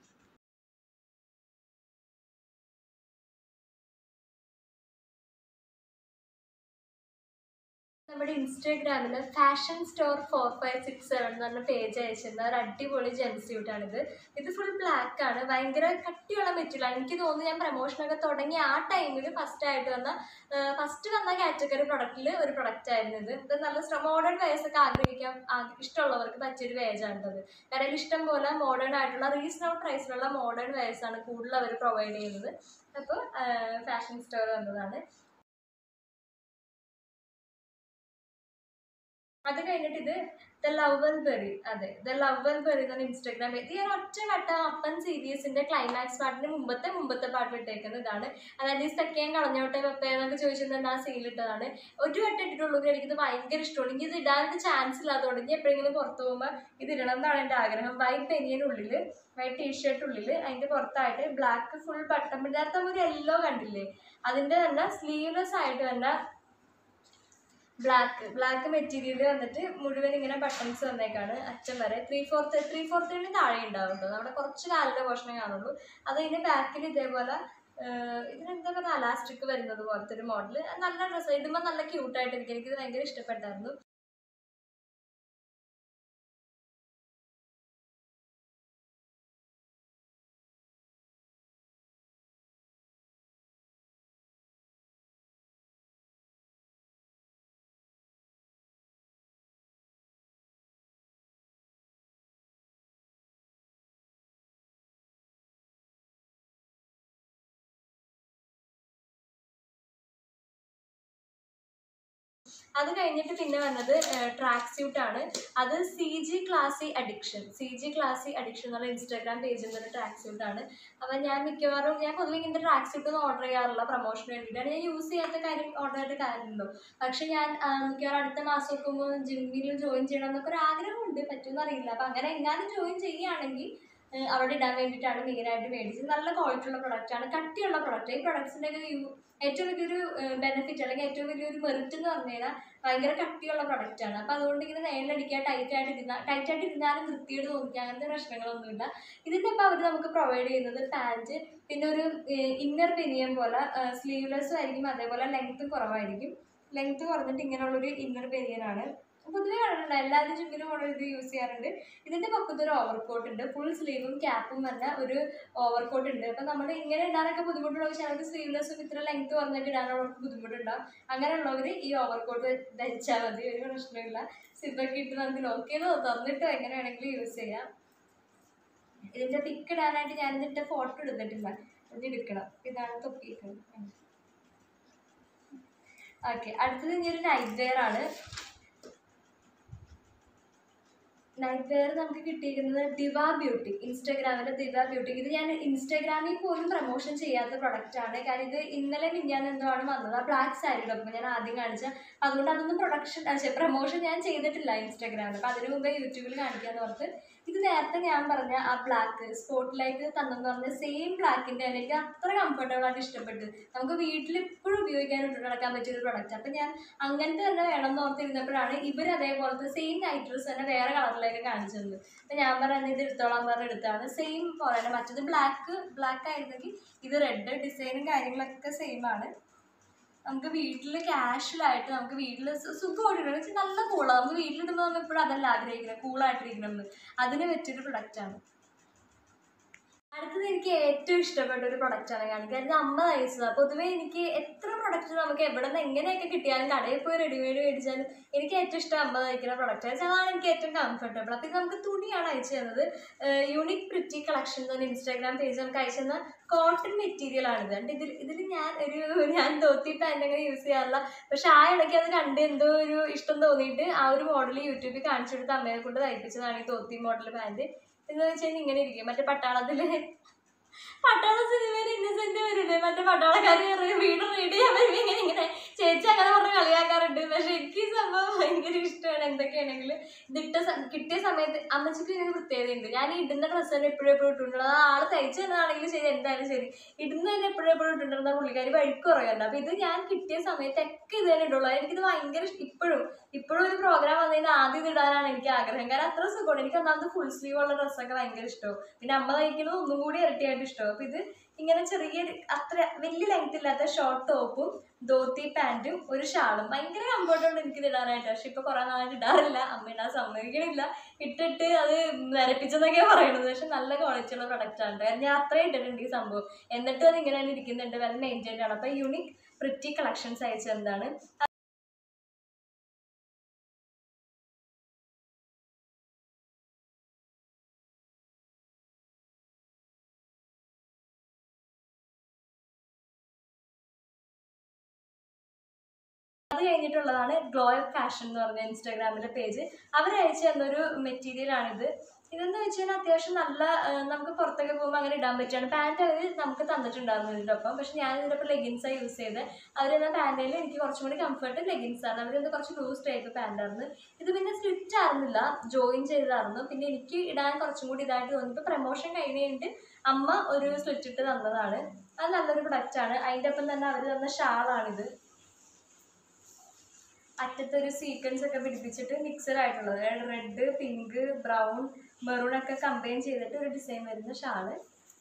Speaker 1: നമ്മുടെ ഇൻസ്റ്റാഗ്രാമിൽ fashion store four five six seven എന്ന് പറഞ്ഞ പേജ് അയച്ചിരുന്ന ഒരു അടിപൊളി ജെൻസ്യൂട്ടാണിത് ഇത് ഫുൾ ബ്ലാക്ക് ആണ് ഭയങ്കര കട്ടിയുള്ള മെറ്റീരിയലാണ് എനിക്ക് തോന്നുന്നു ഞാൻ പ്രൊമോഷനൊക്കെ തുടങ്ങി ആ ടൈമിൽ ഫസ്റ്റ് ആയിട്ട് വന്ന ഫസ്റ്റ് വന്ന കാറ്റഗറി പ്രൊഡക്റ്റിൽ ഒരു പ്രൊഡക്റ്റ് ആയിരുന്നു ഇത് ഇത് നല്ല മോഡേൺ വേസ് ഒക്കെ ആഗ്രഹിക്കാൻ ആഗ്ര- ഇഷ്ടമുള്ളവർക്ക് പറ്റിയൊരു വേജാണിത് കാരണം ഇഷ്ടം പോലെ മോഡേൺ ആയിട്ടുള്ള റീസണബിൾ പ്രൈസിലുള്ള മോഡേൺ വേസ് ആണ് കൂടുതൽ അവർ പ്രൊവൈഡ് ചെയ്യുന്നത് അപ്പോൾ ഫാഷൻ സ്റ്റോർ വന്നതാണ് അത് കഴിഞ്ഞിട്ട് ഇത് ദ ലവൽ ബെറി അതെ ദ ലവൽ ബെറി എന്ന് പറഞ്ഞ ഇൻസ്റ്റാഗ്രാം ഇത് ഞാൻ ഒറ്റ വട്ടം അപ്പൻ സീരീസിന്റെ ക്ലൈമാക്സ് പാട്ടിന് മുമ്പത്തെ മുമ്പത്തെ പാട്ട് ഇട്ടേക്കുന്നത് ഇതാണ് അതായത് ഈ സെക്കൻഡ് കളഞ്ഞോട്ടെ വെപ്പ എന്നൊക്കെ ചോദിച്ചിട്ടുണ്ട് ആ സീലിട്ടതാണ് ഒരു വട്ടം ഇട്ടിട്ടുള്ളൂ എനിക്കിത് ഭയങ്കര ഇഷ്ടമാണ് എനിക്ക് ഇത് ഇടാനൊരു ചാൻസ് ഇല്ലാത്തതുകൊണ്ട് ഇനി എപ്പോഴെങ്കിലും പുറത്ത് പോകുമ്പോൾ ഇത് ഇടണം എന്നാണ് എൻ്റെ ആഗ്രഹം വൈറ്റ് ബനിയനുള്ളിൽ വൈറ്റ് ടീഷർട്ട് ഉള്ളിൽ അതിൻ്റെ പുറത്തായിട്ട് ബ്ലാക്ക് ഫുൾ ബട്ടൺ നേരത്തെ ഒരു യെല്ലോ കണ്ടില്ലേ അതിൻ്റെ തന്നെ സ്ലീവ്ലെസ് ആയിട്ട് തന്നെ ബ്ലാക്ക് ബ്ലാക്ക് മെറ്റീരിയൽ വന്നിട്ട് മുഴുവൻ ഇങ്ങനെ ബട്ടൺസ് വന്നേക്കാണ് അറ്റം വരെ ത്രീ ഫോർത്ത് ത്രീ ഫോർത്തിന് താഴെ ഉണ്ടാവും കേട്ടോ നമ്മുടെ കുറച്ച് കാലിൻ്റെ പോർഷനെ കാണുള്ളൂ അത് ഇതിൻ്റെ ബാക്കിൽ ഇതേപോലെ ആഹ് ഇതിനെന്താ പറയുക അലാസ്റ്റിക് വരുന്നത് പോലത്തെ ഒരു മോഡൽ നല്ല ഡ്രസ്സ് ഇതുമ്പോൾ നല്ല ക്യൂട്ടായിട്ട് എനിക്ക് എനിക്കിത് ഭയങ്കര ഇഷ്ടപ്പെട്ടായിരുന്നു അത് കഴിഞ്ഞിട്ട് പിന്നെ വന്നത് ട്രാക്ക് സ്യൂട്ട് ആണ് അത് C G classy addiction C G classy addiction എന്നുള്ള ഇൻസ്റ്റാഗ്രാം പേജിൽ നിന്നൊരു ട്രാക്ക് സ്യൂട്ട് ആണ് അപ്പം ഞാൻ മിക്കവാറും ഞാൻ പൊതുവെ ഇങ്ങനത്തെ ട്രാക്ക് സ്യൂട്ട് ഒന്നും ഓർഡർ ചെയ്യാറില്ല പ്രൊമോഷന് വേണ്ടിയിട്ടാണ് ഞാൻ യൂസ് ചെയ്യാത്ത കാര്യം ഓർഡർ ചെയ്തിട്ട് കാര്യമുണ്ടോ പക്ഷെ ഞാൻ ആ, മിക്കവാറും അടുത്ത മാസം നോക്കുമ്പോൾ ജിമ്മിൽ ജോയിൻ ചെയ്യണം എന്നൊക്കെ ഒരു ആഗ്രഹമുണ്ട് പറ്റുമെന്ന് അറിയില്ല അപ്പം അങ്ങനെ എങ്ങാനും ജോയിൻ ചെയ്യുകയാണെങ്കിൽ ഏഹ് അവിടെ ഇടാൻ വേണ്ടിയിട്ടാണ് മെയിനായിട്ട് മേടിച്ചത് നല്ല ക്വാളിറ്റി ഉള്ള പ്രൊഡക്റ്റ് ആണ് കട്ടിയുള്ള പ്രൊഡക്റ്റ് ഈ പ്രൊഡക്ട്സിൻ്റെ ഒക്കെ യൂ ഏറ്റവും വലിയൊരു ബെനിഫിറ്റ് അല്ലെങ്കിൽ ഏറ്റവും വലിയൊരു മെറിറ്റ് എന്ന് പറഞ്ഞു കഴിഞ്ഞാൽ ഭയങ്കര കട്ടിയുള്ള പ്രൊഡക്റ്റ് ആണ് അപ്പോൾ അതുകൊണ്ട് ഇങ്ങനെ നേരിലടിക്കാൻ ടൈറ്റ് ആയിട്ട് ഇരുന്നാൽ ടൈറ്റ് ആയിട്ട് ഇരുന്നാലും വൃത്തിയോട് തോന്നിക്കുക അങ്ങനത്തെ പ്രശ്നങ്ങളൊന്നുമില്ല ഇതിൻ്റെ ഇപ്പോൾ അവർ നമുക്ക് പ്രൊവൈഡ് ചെയ്യുന്നത് പാൻറ്റ് പിന്നെ ഒരു ഇന്നർ പെനിയൻ പോലെ സ്ലീവ്ലെസ്സും ആയിരിക്കും അതേപോലെ ലെങ്ത്തും കുറവായിരിക്കും ലെങ്ത്ത് കുറഞ്ഞിട്ട് ഇങ്ങനെയുള്ളൊരു ഇന്നർ പെനിയനാണ് പൊതുവെ കണ്ടിട്ടുണ്ട് എല്ലാവരും ജിമ്മിലും കൂടെ ഇത് യൂസ് ചെയ്യാറുണ്ട് ഇതിൻ്റെ പക്കത്ത് ഒരു ഓവർകോട്ട് ഉണ്ട് ഫുൾ സ്ലീവും ക്യാപ്പും വന്ന ഒരു ഓവർകോട്ട് ഉണ്ട് അപ്പം നമ്മൾ ഇങ്ങനെ ഇടാനൊക്കെ ബുദ്ധിമുട്ടുള്ള ചിലർക്ക് സ്ലീവ്ലെസ്സും ഇത്ര ലെങ്ത് കുറഞ്ഞിട്ട് ഇടാനുള്ളവർക്ക് ബുദ്ധിമുട്ടുണ്ടാവും അങ്ങനെയുള്ളവർ ഈ ഓവർകോട്ട് ധരിച്ചാൽ മതി ഒരു പ്രശ്നമില്ല സിബൊക്കെ ഇട്ട് നമുക്ക് ലോക്ക് ചെയ്ത് തുറന്നിട്ടോ എങ്ങനെ വേണമെങ്കിലും യൂസ് ചെയ്യാം ഇതിൻ്റെ പിക്ക് ഇടാനായിട്ട് ഞാൻ ഇതിൻ്റെ ഫോട്ടോ എടുത്തിട്ടില്ല ഇത് എടുക്കണം ഇതാണ് തൊപ്പിയിട്ട് ഓക്കെ അടുത്തത് ഇനി ഒരു നൈറ്റ് വെയർ ആണ് നൈറ്റ് വെയർ നമുക്ക് കിട്ടിയിരിക്കുന്നത് ദിവ ബ്യൂട്ടി ഇൻസ്റ്റാഗ്രാമിലെ ദിവ ബ്യൂട്ടി ഇത് ഞാൻ ഇൻസ്റ്റാഗ്രാമിൽ പോലും പ്രൊമോഷൻ ചെയ്യാത്ത പ്രൊഡക്റ്റ് ആണ് കാരണം ഇത് ഇന്നലെ മിഞ്ഞാൻ എന്തോ ആണ് വന്നത് ആ ബ്ലാക്ക് സാരിയുടെ ഒപ്പം ഞാൻ ആദ്യം കാണിച്ച അതുകൊണ്ട് അതൊന്നും പ്രൊഡക്ഷൻ പ്രൊമോഷൻ ഞാൻ ചെയ്തിട്ടില്ല ഇൻസ്റ്റാഗ്രാമിൽ അപ്പം അതിനു മുമ്പേ യൂട്യൂബിൽ കാണിക്കാന്ന് ഓർത്ത് ഇത് നേരത്തെ ഞാൻ പറഞ്ഞ ആ ബ്ലാക്ക് സ്പോട്ടിലേക്ക് തന്നെന്ന് പറഞ്ഞ സെയിം ബ്ലാക്കിൻ്റെ തന്നെ എനിക്ക് അത്ര കംഫർട്ടബിൾ ആയിട്ട് ഇഷ്ടപ്പെട്ടു നമുക്ക് വീട്ടിൽ എപ്പോഴും ഉപയോഗിക്കാൻ ഇട്ട് നടക്കാൻ പറ്റിയ ഒരു പ്രൊഡക്റ്റ് അപ്പം ഞാൻ അങ്ങനത്തെ തന്നെ വേണം എന്ന് ഓർത്തിരുന്നപ്പോഴാണ് ഇവർ അതേപോലത്തെ സെയിം നൈറ്റ് ഡ്രസ്സ് തന്നെ വേറെ കളറിലേക്ക് കാണിച്ചു തന്നത് അപ്പം ഞാൻ പറഞ്ഞത് ഇത് എടുത്തോളാൻ പറഞ്ഞ് എടുത്താണ് സെയിം പോലെ തന്നെ മറ്റത് ബ്ലാക്ക് ബ്ലാക്ക് ആയിരുന്നെങ്കിൽ ഇത് റെഡ് ഡിസൈനും കാര്യങ്ങളൊക്കെ സെയിം ആണ് നമുക്ക് വീട്ടിൽ കാഷ്വലായിട്ട് നമുക്ക് വീട്ടിൽ സുഖമായിട്ട് ഇടണം വെച്ചാൽ നല്ല കൂളാണ് നമുക്ക് വീട്ടിലിടുമ്പോൾ നമ്മൾ എപ്പോഴും അതല്ല ആഗ്രഹിക്കുന്നത് കൂളായിട്ടിരിക്കണം എന്ന് അതിന് പറ്റിയൊരു പ്രൊഡക്റ്റാണ് അടുത്തത് എനിക്ക് ഏറ്റവും ഇഷ്ടപ്പെട്ട ഒരു പ്രൊഡക്റ്റാണ് കാണിക്കുക ഇത് അമ്മ തയ്ച്ചതാണ് പൊതുവേ എനിക്ക് എത്ര പ്രൊഡക്റ്റ് നമുക്ക് എവിടെ നിന്ന് എങ്ങനെയൊക്കെ കിട്ടിയാലും കടയിൽ പോയി റെഡിമെയ്ഡ് മേടിച്ചാലും എനിക്ക് ഏറ്റവും ഇഷ്ടം അമ്മ തയ്ക്കുന്ന പ്രൊഡക്റ്റ് അതാണ് എനിക്ക് ഏറ്റവും കംഫർട്ടബിൾ അപ്പോൾ ഇത് നമുക്ക് തുണിയാണ് അയച്ചു തന്നത് യൂണിക് പ്രിറ്റി കളക്ഷൻ എന്ന് പറഞ്ഞ ഇൻസ്റ്റാഗ്രാം പേജ് നമുക്ക് അയച്ചു തന്ന കോട്ടൺ മെറ്റീരിയൽ ആണിത് എന്നിട്ട് ഇതിൽ ഇതിൽ ഞാൻ ഒരു ഞാൻ ധോത്തി പാൻ്റ് അങ്ങനെ യൂസ് ചെയ്യാറില്ല പക്ഷെ ആ ഇടയ്ക്ക് അത് കണ്ട് എന്തോ ഒരു ഇഷ്ടം തോന്നിയിട്ട് ആ ഒരു മോഡൽ യൂട്യൂബിൽ കാണിച്ചു കൊടുത്ത് അമ്മയെ കൊണ്ട് തയ്പ്പിച്ചതാണ് ഈ ധോത്തി മോഡൽ പാൻറ് എന്ന് വെച്ച് കഴിഞ്ഞാൽ ഇങ്ങനെ ഇരിക്കും മറ്റേ പട്ടാളത്തിൽ പട്ടാള സിനിമയിൽ ഇന്നസെന്റ് വരില്ലേ മറ്റേ പട്ടാളക്കാരി വീട് റീഡ് ചെയ്യാൻ വരുമ്പോൾ ഇങ്ങനെ ഇങ്ങനെ ചേച്ചി അങ്ങനെ പറഞ്ഞ് കളിയാക്കാറുണ്ട് പക്ഷെ എനിക്ക് ഈ സംഭവം ഭയങ്കര ഇഷ്ടമാണ് എന്തൊക്കെയാണെങ്കിലും ഇതിട്ട സ- കിട്ടിയ സമയത്ത് അമ്മച്ചിക്ക് ഇതിന് പ്രത്യേകതയുണ്ട് ഞാൻ ഈ ഇടുന്ന ഡ്രസ്സ് തന്നെ എപ്പോഴും എപ്പോഴും ഇട്ടുകൊണ്ടുള്ള ആ ആൾ തയ്ച്ചു തന്നതാണെങ്കിലും ശരി എന്തായാലും ശരി ഇടുന്ന തന്നെ എപ്പോഴും എപ്പോഴും ഇട്ടുകൊണ്ടിരുന്ന പുള്ളിക്കാരി വഴിക്ക് കുറയുണ്ട് അപ്പൊ ഇത് ഞാൻ കിട്ടിയ സമയത്തൊക്കെ ഇത് തന്നെ ഇടുള്ളൂ എനിക്കിത് ഭയങ്കര ഇഷ്ടം ഇപ്പോഴും ഇപ്പോഴും ഒരു പ്രോഗ്രാം വന്നതിന് ആദ്യം ഇത് ഇടാനാണ് എനിക്ക് ആഗ്രഹം കാരണം അത്ര സുഖമാണ് എനിക്ക് ഒന്നാമത് ഫുൾ സ്ലീവ് ഉള്ള ഡ്രസ്സൊക്കെ ഭയങ്കര ഇഷ്ടവും പിന്നെ അമ്മ തയ്ക്കുന്നത് ഒന്നും കൂടി ഇരട്ടിയായിട്ട് ഇഷ്ടവും അപ്പൊ ഇത് ഇങ്ങനെ ചെറിയ അത്ര വലിയ ലെങ്ത് ഇല്ലാത്ത ഷോർട്ട് ടോപ്പും ധോത്തി പാൻറ്റും ഒരു ഷാളും ഭയങ്കര കംഫർട്ടുണ്ട് എനിക്ക് ഇത് ഇടാനായിട്ട് പക്ഷെ ഇപ്പൊ കുറെ നാളായിട്ട് ഇടാറില്ല അമ്മ ഇടാൻ സമ്മതിക്കണില്ല ഇട്ടിട്ട് അത് നരപ്പിച്ചെന്നൊക്കെയാണ് പറയണത് പക്ഷെ നല്ല ക്വാളിറ്റി ഉള്ള പ്രൊഡക്റ്റ് ആണ് കാരണം ഞാൻ അത്രയും ഇട്ടിട്ടുണ്ട് ഈ സംഭവം എന്നിട്ടും അത് ഇങ്ങനെ തന്നെ ഇരിക്കുന്നുണ്ട് വെൽ മെയിൻറ്റൈൻഡ് ആണ് അപ്പൊ യൂണിക് പ്രിറ്റി കളക്ഷൻസ് അയച്ചു എന്താണ് അത് കഴിഞ്ഞിട്ടുള്ളതാണ് ഗ്ലോ അപ്പ് ഫാഷൻ എന്ന് പറഞ്ഞ ഇൻസ്റ്റാഗ്രാമിലെ പേജ് അവർ അയച്ചു തന്നൊരു മെറ്റീരിയൽ ആണിത് ഇതെന്ന് വെച്ച് കഴിഞ്ഞാൽ അത്യാവശ്യം നല്ല ആ, നമുക്ക് പുറത്തൊക്കെ പോകുമ്പോൾ അങ്ങനെ ഇടാൻ പറ്റുകയാണ് പാൻറ് അവർ നമുക്ക് തന്നിട്ടുണ്ടായിരുന്നു ഇതിൻ്റെ ഒപ്പം പക്ഷെ ഞാൻ ഇതിൻ്റെ ഒപ്പം ലെഗിൻസാണ് യൂസ് ചെയ്തത് അവർ എന്ന പാൻറ്റിൽ എനിക്ക് കുറച്ചും കൂടി കംഫർട്ട് ലെഗിൻസ് ആണ് അവർ കുറച്ച് ലൂസ് ടൈപ്പ് പാൻറ്റായിരുന്നു ഇത് പിന്നെ സ്ലിറ്റ് ആയിരുന്നില്ല ജോയിൻ ചെയ്തതായിരുന്നു പിന്നെ എനിക്ക് ഇടാൻ കുറച്ചും കൂടി ഇതായിട്ട് തോന്നി ഇപ്പോൾ പ്രൊമോഷൻ കഴിഞ്ഞ് കഴിഞ്ഞിട്ട് അമ്മ ഒരു സ്ലിറ്റ് ഇട്ട് തന്നതാണ് അത് നല്ലൊരു പ്രൊഡക്റ്റാണ് അതിൻ്റെ ഒപ്പം തന്നെ അവർ തന്ന ഷാളാണിത് അറ്റത്തൊരു സീക്വൻസ് ഒക്കെ പിടിപ്പിച്ചിട്ട് മിക്സഡ് ആയിട്ടുള്ളത് റെഡ് പിങ്ക് ബ്രൗൺ മെറൂൺ ഒക്കെ കമ്പൈൻ ചെയ്തിട്ട് ഒരു ഡിസൈൻ വരുന്ന ഷാള്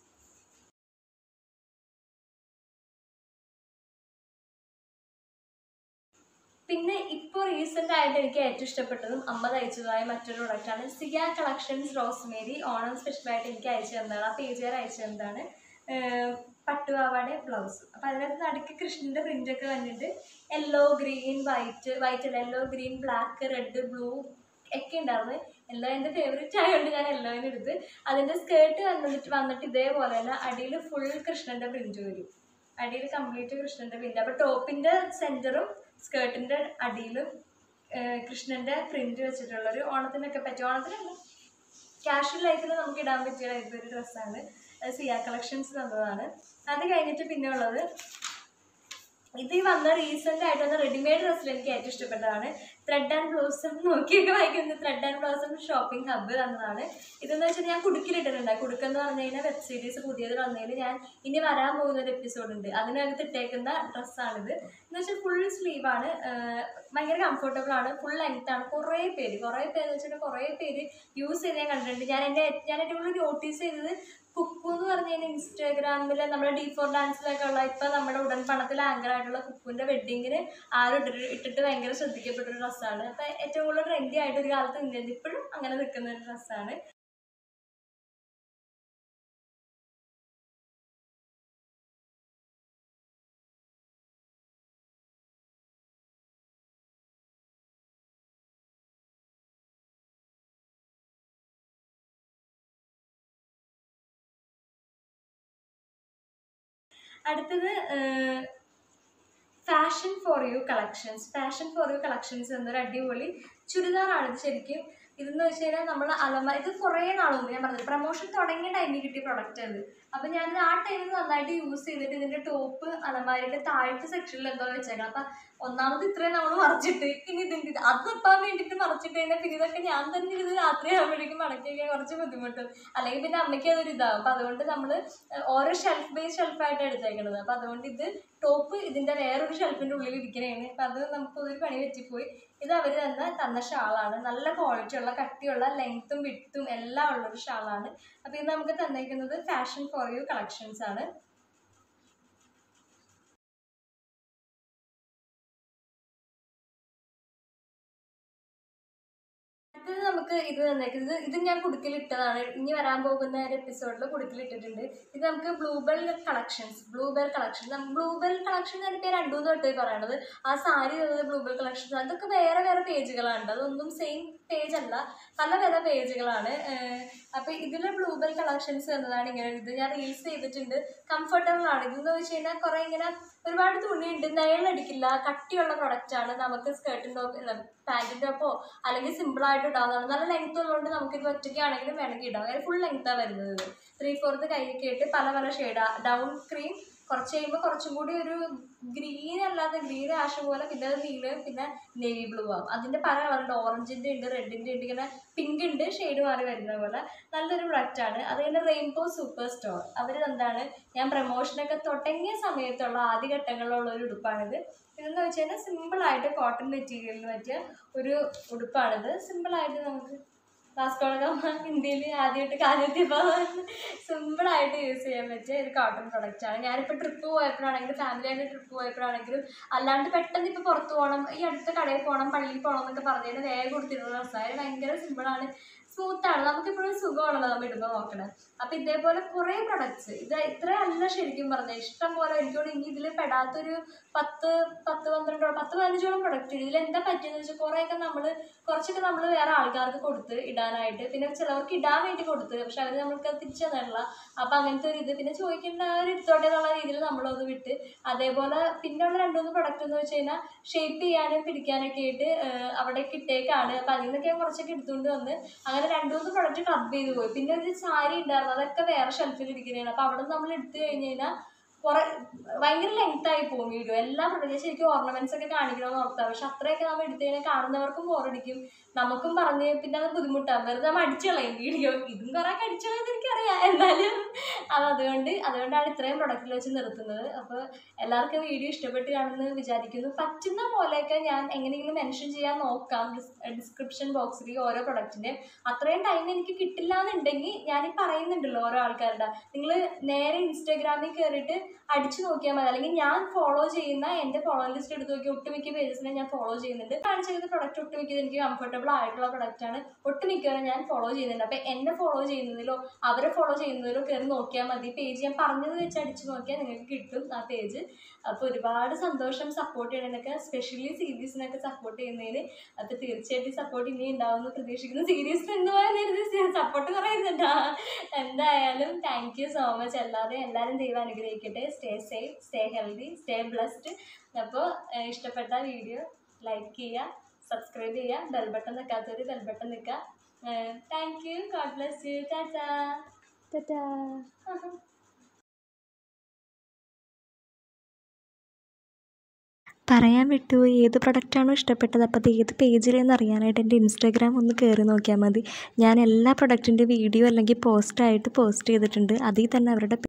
Speaker 1: പിന്നെ ഇപ്പോൾ റീസെൻ്റ് ആയിട്ട് എനിക്ക് ഏറ്റവും ഇഷ്ടപ്പെട്ടതും അമ്മ തയ്ച്ചതായ മറ്റൊരു പ്രൊഡക്റ്റാണ് സിയ കളക്ഷൻസ് റോസ്മേരി ഓണം സ്പെഷ്യലായിട്ട് എനിക്ക് അയച്ചു തന്നതാണ് ആ പേജുകാർ അയച്ചു തന്നതാണ് ഏഹ് പട്ടുപാവാടെ ബ്ലൗസ് അപ്പം അതിനകത്ത് നടുക്ക് കൃഷ്ണൻ്റെ പ്രിൻ്റൊക്കെ വന്നിട്ട് യെല്ലോ ഗ്രീൻ വൈറ്റ് വൈറ്റ് അല്ല yellow green black red blue ഒക്കെ ഉണ്ടായിരുന്നു യെല്ലോ എൻ്റെ ഫേവറേറ്റ് ആയതുകൊണ്ട് ഞാൻ യെല്ലോയിന് എടുത്ത് അതിൻ്റെ സ്കേർട്ട് വന്നിട്ട് വന്നിട്ട് ഇതേപോലെ തന്നെ അടിയിൽ ഫുൾ കൃഷ്ണൻ്റെ പ്രിൻ്റ് വരും അടിയിൽ കംപ്ലീറ്റ് കൃഷ്ണൻ്റെ പ്രിൻ്റ് അപ്പോൾ ടോപ്പിൻ്റെ സെൻറ്ററും സ്കേർട്ടിൻ്റെ അടിയിലും കൃഷ്ണൻ്റെ പ്രിന്റ് വെച്ചിട്ടുള്ളൊരു ഓണത്തിനൊക്കെ പറ്റിയ ഓണത്തിനല്ല കാഷ്വൽ ലൈഫിൽ നമുക്ക് ഇടാൻ പറ്റിയ ടൈപ്പ് ഒരു ഡ്രസ്സാണ് അത് സിയ കളക്ഷൻസ് തന്നതാണ് അത് കഴിഞ്ഞിട്ട് പിന്നെ ഉള്ളത് ഇത് ഈ വന്ന റീസെന്റ് ആയിട്ട് വന്ന റെഡിമെയ്ഡ് ഡ്രസ്സിൽ എനിക്ക് ഏറ്റവും ഇഷ്ടപ്പെട്ടതാണ് ത്രെഡ് ആൻഡ് ബ്ലൗസം നോക്കിയൊക്കെ വായിക്കുന്നത് thread and blossom shopping hub തന്നതാണ് ഇതെന്ന് വെച്ചാൽ ഞാൻ കുടുക്കിലിട്ടിട്ടുണ്ട് കുടുക്കെന്ന് പറഞ്ഞു കഴിഞ്ഞാൽ വെബ് സീരീസ് പുതിയത് വന്നതിൽ ഞാൻ ഇനി വരാൻ പോകുന്ന ഒരു എപ്പിസോഡ് ഉണ്ട് അതിനകത്ത് ഇട്ടേക്കുന്ന ഡ്രസ്സാണിത് എന്ന് വെച്ചാൽ ഫുൾ സ്ലീവാണ് ഭയങ്കര കംഫർട്ടബിൾ ആണ് ഫുൾ ലെങ്ത് ആണ് കുറേ പേര് കുറേ പേര് എന്ന് വെച്ചിട്ടുണ്ടെങ്കിൽ കുറേ പേര് യൂസ് ചെയ്ത് ഞാൻ കണ്ടിട്ടുണ്ട് ഞാൻ എൻ്റെ ഞാൻ ഏറ്റവും കൂടുതൽ നോട്ടീസ് ചെയ്തത് കുക്കു എന്ന് പറഞ്ഞു കഴിഞ്ഞാൽ ഇൻസ്റ്റാഗ്രാമിൽ നമ്മുടെ ഡി ഫോർ ഡാൻസിലൊക്കെ ഉള്ള ഇപ്പൊ നമ്മുടെ ഉടൻ പണത്തിൽ ആങ്കർ ആയിട്ടുള്ള കുക്കുവിന്റെ വെഡിങ്ങിന് ആരും ഇട്ടിട്ട് ഇട്ടിട്ട് ഭയങ്കര ശ്രദ്ധിക്കപ്പെട്ട ഒരു ഡ്രസ്സാണ് അപ്പൊ ഏറ്റവും കൂടുതൽ ട്രെൻഡി ആയിട്ട് ഒരു കാലത്ത് ഇന്ത്യയിൽ ഇപ്പോഴും അങ്ങനെ നിൽക്കുന്ന ഒരു ഡ്രസ്സാണ് അടുത്തത് fashion for you collections fashion for you collections എന്നൊരു അടിപൊളി ചുരിദാറാണ് ഇത് ശരിക്കും ഇതെന്ന് വെച്ച് കഴിഞ്ഞാൽ നമ്മൾ അലമാര ഇത് കുറേ നാൾ മുമ്പ് ഞാൻ പറഞ്ഞത് പ്രൊമോഷൻ തുടങ്ങിയ ടൈമിൽ കിട്ടിയ പ്രൊഡക്റ്റ് അത് അപ്പം ഞാൻ ആ ടൈമിൽ നന്നായിട്ട് യൂസ് ചെയ്തിട്ട് ഇതിൻ്റെ ടോപ്പ് അലമാരയുടെ താഴത്തെ സെക്ഷനിൽ എന്തോ വെച്ചേക്കണം അപ്പം ഒന്നാമത് ഇത്രയും നമ്മൾ മറച്ചിട്ട് ഇനി ഇതിൻ്റെ ഇത് അത് വെപ്പാൻ വേണ്ടിയിട്ട് മറച്ചിട്ട് കഴിഞ്ഞാൽ പിന്നെ ഇതൊക്കെ ഞാൻ തന്നെ ഇത് രാത്രി ആകുമ്പോഴേക്കും മടക്കി വയ്ക്കാൻ കുറച്ച് ബുദ്ധിമുട്ടും അല്ലെങ്കിൽ പിന്നെ അമ്മയ്ക്ക് അതൊരു ഇതാവും അപ്പം അതുകൊണ്ട് നമ്മൾ ഓരോ ഷെൽഫ് ബേസ് ഷെൽഫായിട്ട് എടുത്തേക്കണത് അപ്പം അതുകൊണ്ട് ഇത് ടോപ്പ് ഇതിൻ്റെ വേറൊരു ഷെൽഫിൻ്റെ ഉള്ളിൽ ഇരിക്കണേണ് അപ്പം അത് നമുക്ക് ഒരു പണി പറ്റിപ്പോയി ഇത് അവർ തന്നെ തന്ന ഷാളാണ് നല്ല ക്വാളിറ്റി ഉള്ള കട്ടിയുള്ള ലെങ്ത്തും വിട്ടും എല്ലാം ഉള്ളൊരു ഷാളാണ് അപ്പം ഇത് നമുക്ക് തന്നേക്കുന്നത് ഫാഷൻ ഫോർ യു കളക്ഷൻസ് ആണ് അടുത്തത് നമുക്ക് ഇത് തന്നേക്കുന്നത് ഇത് ഞാൻ കുടുക്കിലിട്ടതാണ് ഇനി വരാൻ പോകുന്ന ഒരു എപ്പിസോഡിൽ കുടുക്കിലിട്ടിട്ടുണ്ട് ഇത് നമുക്ക് bluebell collections bluebell collection bluebell collection എന്ന് പേര് രണ്ടു മൂന്ന് തൊട്ട് പറയണത് ആ സാരി തന്നത് ബ്ലൂബെൽ കളക്ഷൻസ് അതൊക്കെ വേറെ വേറെ പേജുകളാണ് അതൊന്നും സെയിം പേജ് അല്ല പല പല പേജുകളാണ് അപ്പോൾ ഇതിൽ ബ്ലൂബെൽ കളക്ഷൻസ് എന്നതാണ് ഇങ്ങനെ ഇത് ഞാൻ റീൽസ് ചെയ്തിട്ടുണ്ട് കംഫർട്ടബിൾ ആണ് ഇതെന്ന് വെച്ച് കഴിഞ്ഞാൽ കുറേ ഇങ്ങനെ ഒരുപാട് തുണിയുണ്ട് നെയലടിക്കില്ല കട്ടിയുള്ള പ്രൊഡക്റ്റ് ആണ് നമുക്ക് സ്കേർട്ടിൻ്റെ പാൻറ്റിൻ്റെ ഒപ്പോ അല്ലെങ്കിൽ സിമ്പിൾ ആയിട്ട് ഇടാവുന്നതാണ് നല്ല ലെങ്ത് ഉള്ളതുകൊണ്ട് നമുക്ക് ഇത് ഒറ്റയ്ക്കാണെങ്കിലും വേണമെങ്കിൽ ഇടാം അങ്ങനെ ഫുൾ ലെങ്ത്താണ് വരുന്നത് ത്രീ ഫോർത്ത് കൈയൊക്കെ ഇട്ട് പല പല ഷെയ്ഡാണ് ഡൗൺ ക്രീം കുറച്ച് കഴിയുമ്പോൾ കുറച്ചും കൂടി ഒരു ഗ്രീൻ അല്ലാതെ ഗ്രീൻ ആഷ് പോലെ പിന്നെ അത് നീല പിന്നെ നേവി ബ്ലൂ ആവും അതിൻ്റെ പല കളറുണ്ട് ഓറഞ്ചിൻ്റെ ഉണ്ട് റെഡിൻ്റെ ഉണ്ട് ഇങ്ങനെ പിങ്ക് ഉണ്ട് ഷെയ്ഡ് മാറി വരുന്ന പോലെ നല്ലൊരു പ്രൊഡക്റ്റ് ആണ് അത് കഴിഞ്ഞ് റെയിൻബോ സൂപ്പർ സ്റ്റോർ അവർ എന്താണ് ഞാൻ പ്രമോഷനൊക്കെ തുടങ്ങിയ സമയത്തുള്ള ആദ്യ ഘട്ടങ്ങളിലുള്ള ഒരു ഉടുപ്പാണിത് ഇതെന്ന് വെച്ച് കഴിഞ്ഞാൽ സിമ്പിളായിട്ട് കോട്ടൺ മെറ്റീരിയലിന് പറ്റിയ ഒരു ഉടുപ്പാണിത് സിമ്പിളായിട്ട് നമുക്ക് വാസ്കോളഗാമ ഇന്ത്യയിൽ ആദ്യമായിട്ട് കാലെത്തിയപ്പോൾ സിമ്പിളായിട്ട് യൂസ് ചെയ്യാൻ പറ്റിയ ഒരു കോട്ടൺ പ്രൊഡക്റ്റ് ആണ് ഞാനിപ്പോൾ ട്രിപ്പ് പോയപ്പോഴാണെങ്കിലും ഫാമിലിയായിട്ട് ട്രിപ്പ് പോയപ്പോഴാണെങ്കിലും അല്ലാണ്ട് പെട്ടെന്ന് ഇപ്പോൾ പുറത്ത് പോകണം ഈ അടുത്ത കടയിൽ പോകണം പള്ളിയിൽ പോകണം എന്നൊക്കെ പറഞ്ഞതിന് വേഗം കൊടുത്തിരുന്ന ഡ്രസ്സാണ് ഭയങ്കര സിമ്പിളാണ് സ്മൂത്താണ് നമുക്കെപ്പോഴും സുഖമാണല്ലോ നമ്മൾ ഇടുമ്പോൾ നോക്കണത് അപ്പം ഇതേപോലെ കുറേ പ്രൊഡക്ട്സ് ഇത് ഇത്ര അല്ല ശരിക്കും പറഞ്ഞാൽ ഇഷ്ടം പോലെ എനിക്കോട് ഇനി ഇതിൽ പെടാത്തൊരു പത്ത് പത്ത് പന്ത്രണ്ടോ പത്ത് പതിനഞ്ചോളം പ്രൊഡക്റ്റ് ഇതിൽ എന്താ പറ്റിയെന്ന് വെച്ചാൽ കുറേയൊക്കെ നമ്മൾ കുറച്ചൊക്കെ നമ്മൾ വേറെ ആൾക്കാർക്ക് കൊടുത്ത് ഇടാനായിട്ട് പിന്നെ ചിലവർക്ക് ഇടാൻ വേണ്ടി കൊടുത്ത് പക്ഷെ അവർ നമ്മൾക്ക് തിരിച്ചു തന്നിട്ടില്ല അപ്പം അങ്ങനത്തെ ഒരു ഇത് പിന്നെ ചോദിക്കേണ്ട ആ ഒരു എടുത്തോട്ടെ എന്നുള്ള രീതിയിൽ നമ്മളത് വിട്ട് അതേപോലെ പിന്നെ ഉള്ള രണ്ട് മൂന്ന് പ്രൊഡക്റ്റ് എന്ന് വെച്ച് കഴിഞ്ഞാൽ ഷേപ്പ് ചെയ്യാനും പിടിക്കാനൊക്കെ ആയിട്ട് ഏഹ്, അവിടേക്ക് ഇട്ടേക്കാണ് അപ്പം അതിൽ നിന്നൊക്കെ ഞാൻ കുറച്ചൊക്കെ എടുത്തുകൊണ്ട് വന്ന് അങ്ങനെ രണ്ട് മൂന്ന് പ്രൊഡക്റ്റ് ക്ലബ് ചെയ്ത് പോയി പിന്നെ ഒരു സാരി ഉണ്ടായിരുന്നു അതൊക്കെ വേറെ ഷെൽഫിൽ ഇരിക്കുന്നതാണ് അപ്പം അവിടെ നിന്ന് നമ്മൾ എടുത്തു കഴിഞ്ഞ് കഴിഞ്ഞാൽ കുറെ ഭയങ്കര ലെങ്ത് ആയി പോകും വീഡിയോ എല്ലാ പ്രൊഡക്റ്റും ശരിക്കും ഓർണമെന്റ്സ് ഒക്കെ കാണിക്കണമെന്ന് ഓർത്താ പക്ഷെ അത്രയൊക്കെ നമ്മൾ എടുത്തു കഴിഞ്ഞാൽ കാണുന്നവർക്കും ബോറടിക്കും നമുക്കും പറഞ്ഞ് പിന്നെ അത് ബുദ്ധിമുട്ടാണ് വെറുതെ നമ്മൾ അടിച്ചു കളയും വീഡിയോ ഇതും കുറെ ഒക്കെ അടിച്ചു കളയെന്ന് എനിക്കറിയാം എന്നാലും അത് അതുകൊണ്ട് അതുകൊണ്ടാണ് ഇത്രയും പ്രൊഡക്റ്റിൽ വെച്ച് നിർത്തുന്നത് അപ്പോൾ എല്ലാവർക്കും വീഡിയോ ഇഷ്ടപ്പെട്ട് കാണുമെന്ന് വിചാരിക്കുന്നു പറ്റുന്ന പോലെയൊക്കെ ഞാൻ എങ്ങനെയെങ്കിലും മെൻഷൻ ചെയ്യാൻ നോക്കാം ഡിസ്ക്രിപ്ഷൻ ബോക്സിൽ ഓരോ പ്രൊഡക്റ്റിൻ്റെ അത്രയും ടൈം എനിക്ക് കിട്ടില്ല എന്നുണ്ടെങ്കിൽ ഞാൻ ഈ പറയുന്നുണ്ടല്ലോ ഓരോ ആൾക്കാരുടെ നിങ്ങൾ നേരെ ഇൻസ്റ്റാഗ്രാമിൽ കയറിയിട്ട് അടിച്ചു നോക്കിയാൽ മതി അല്ലെങ്കിൽ ഞാൻ ഫോളോ ചെയ്യുന്ന എൻ്റെ ഫോളോ ലിസ്റ്റ് എടുത്ത് നോക്കി ഒട്ടുമിക്ക പേജസിനെ ഞാൻ ഫോളോ ചെയ്യുന്നുണ്ട് കാണിച്ചത് പ്രൊഡക്റ്റ് ഒട്ടുമിക്കത് എനിക്ക് കംഫർട്ടബിൾ ആയിട്ടുള്ള പ്രൊഡക്റ്റ് ആണ് ഒട്ടുമിക്കവരെ ഞാൻ ഫോളോ ചെയ്യുന്നുണ്ട് അപ്പോൾ എന്നെ ഫോളോ ചെയ്യുന്നതിലോ അവരെ ഫോളോ ചെയ്യുന്നതിലോ കയറി നോക്കിയാൽ മതി പേജ് ഞാൻ പറഞ്ഞത് വെച്ച് അടിച്ചു നോക്കിയാൽ നിങ്ങൾക്ക് കിട്ടും ആ പേജ് അപ്പോൾ ഒരുപാട് സന്തോഷം സപ്പോർട്ട് ചെയ്യണതിനൊക്കെ സ്പെഷ്യലി സീരീസിനൊക്കെ സപ്പോർട്ട് ചെയ്യുന്നതിന് അപ്പോൾ തീർച്ചയായിട്ടും സപ്പോർട്ട് ഇനി ഉണ്ടാവുമെന്ന് പ്രതീക്ഷിക്കുന്നു സീരീസ് എന്തുവായിരുന്നു സപ്പോർട്ട് കുറയുന്നുണ്ടോ എന്തായാലും താങ്ക് യു സോ മച്ച് അല്ലാതെ എല്ലാവരും ദൈവം അനുഗ്രഹിക്കട്ടെ ആയിട്ട് stay safe stay healthy stay blessed അപ്പോൾ ഇഷ്ടപ്പെട്ട വീഡിയോ ലൈക്ക് ചെയ്യുക സബ്സ്ക്രൈബ് ചെയ്യുക ബെൽ ബട്ടൺ നിൽക്കാത്തവർ ബെൽ ബട്ടൺ നിൽക്കുക thank you God bless you ടാറ്റാ
Speaker 2: ടാറ്റാ പറയാൻ വിട്ടുപോയി ഏത് പ്രൊഡക്റ്റാണോ ഇഷ്ടപ്പെട്ടത് അപ്പോൾ അത് ഏത് പേജിലെന്ന് അറിയാനായിട്ട് എൻ്റെ ഇൻസ്റ്റാഗ്രാം ഒന്ന് കയറി നോക്കിയാൽ മതി ഞാൻ എല്ലാ പ്രൊഡക്റ്റിൻ്റെ വീഡിയോ അല്ലെങ്കിൽ പോസ്റ്റായിട്ട് പോസ്റ്റ് ചെയ്തിട്ടുണ്ട് അതിൽ തന്നെ അവരുടെ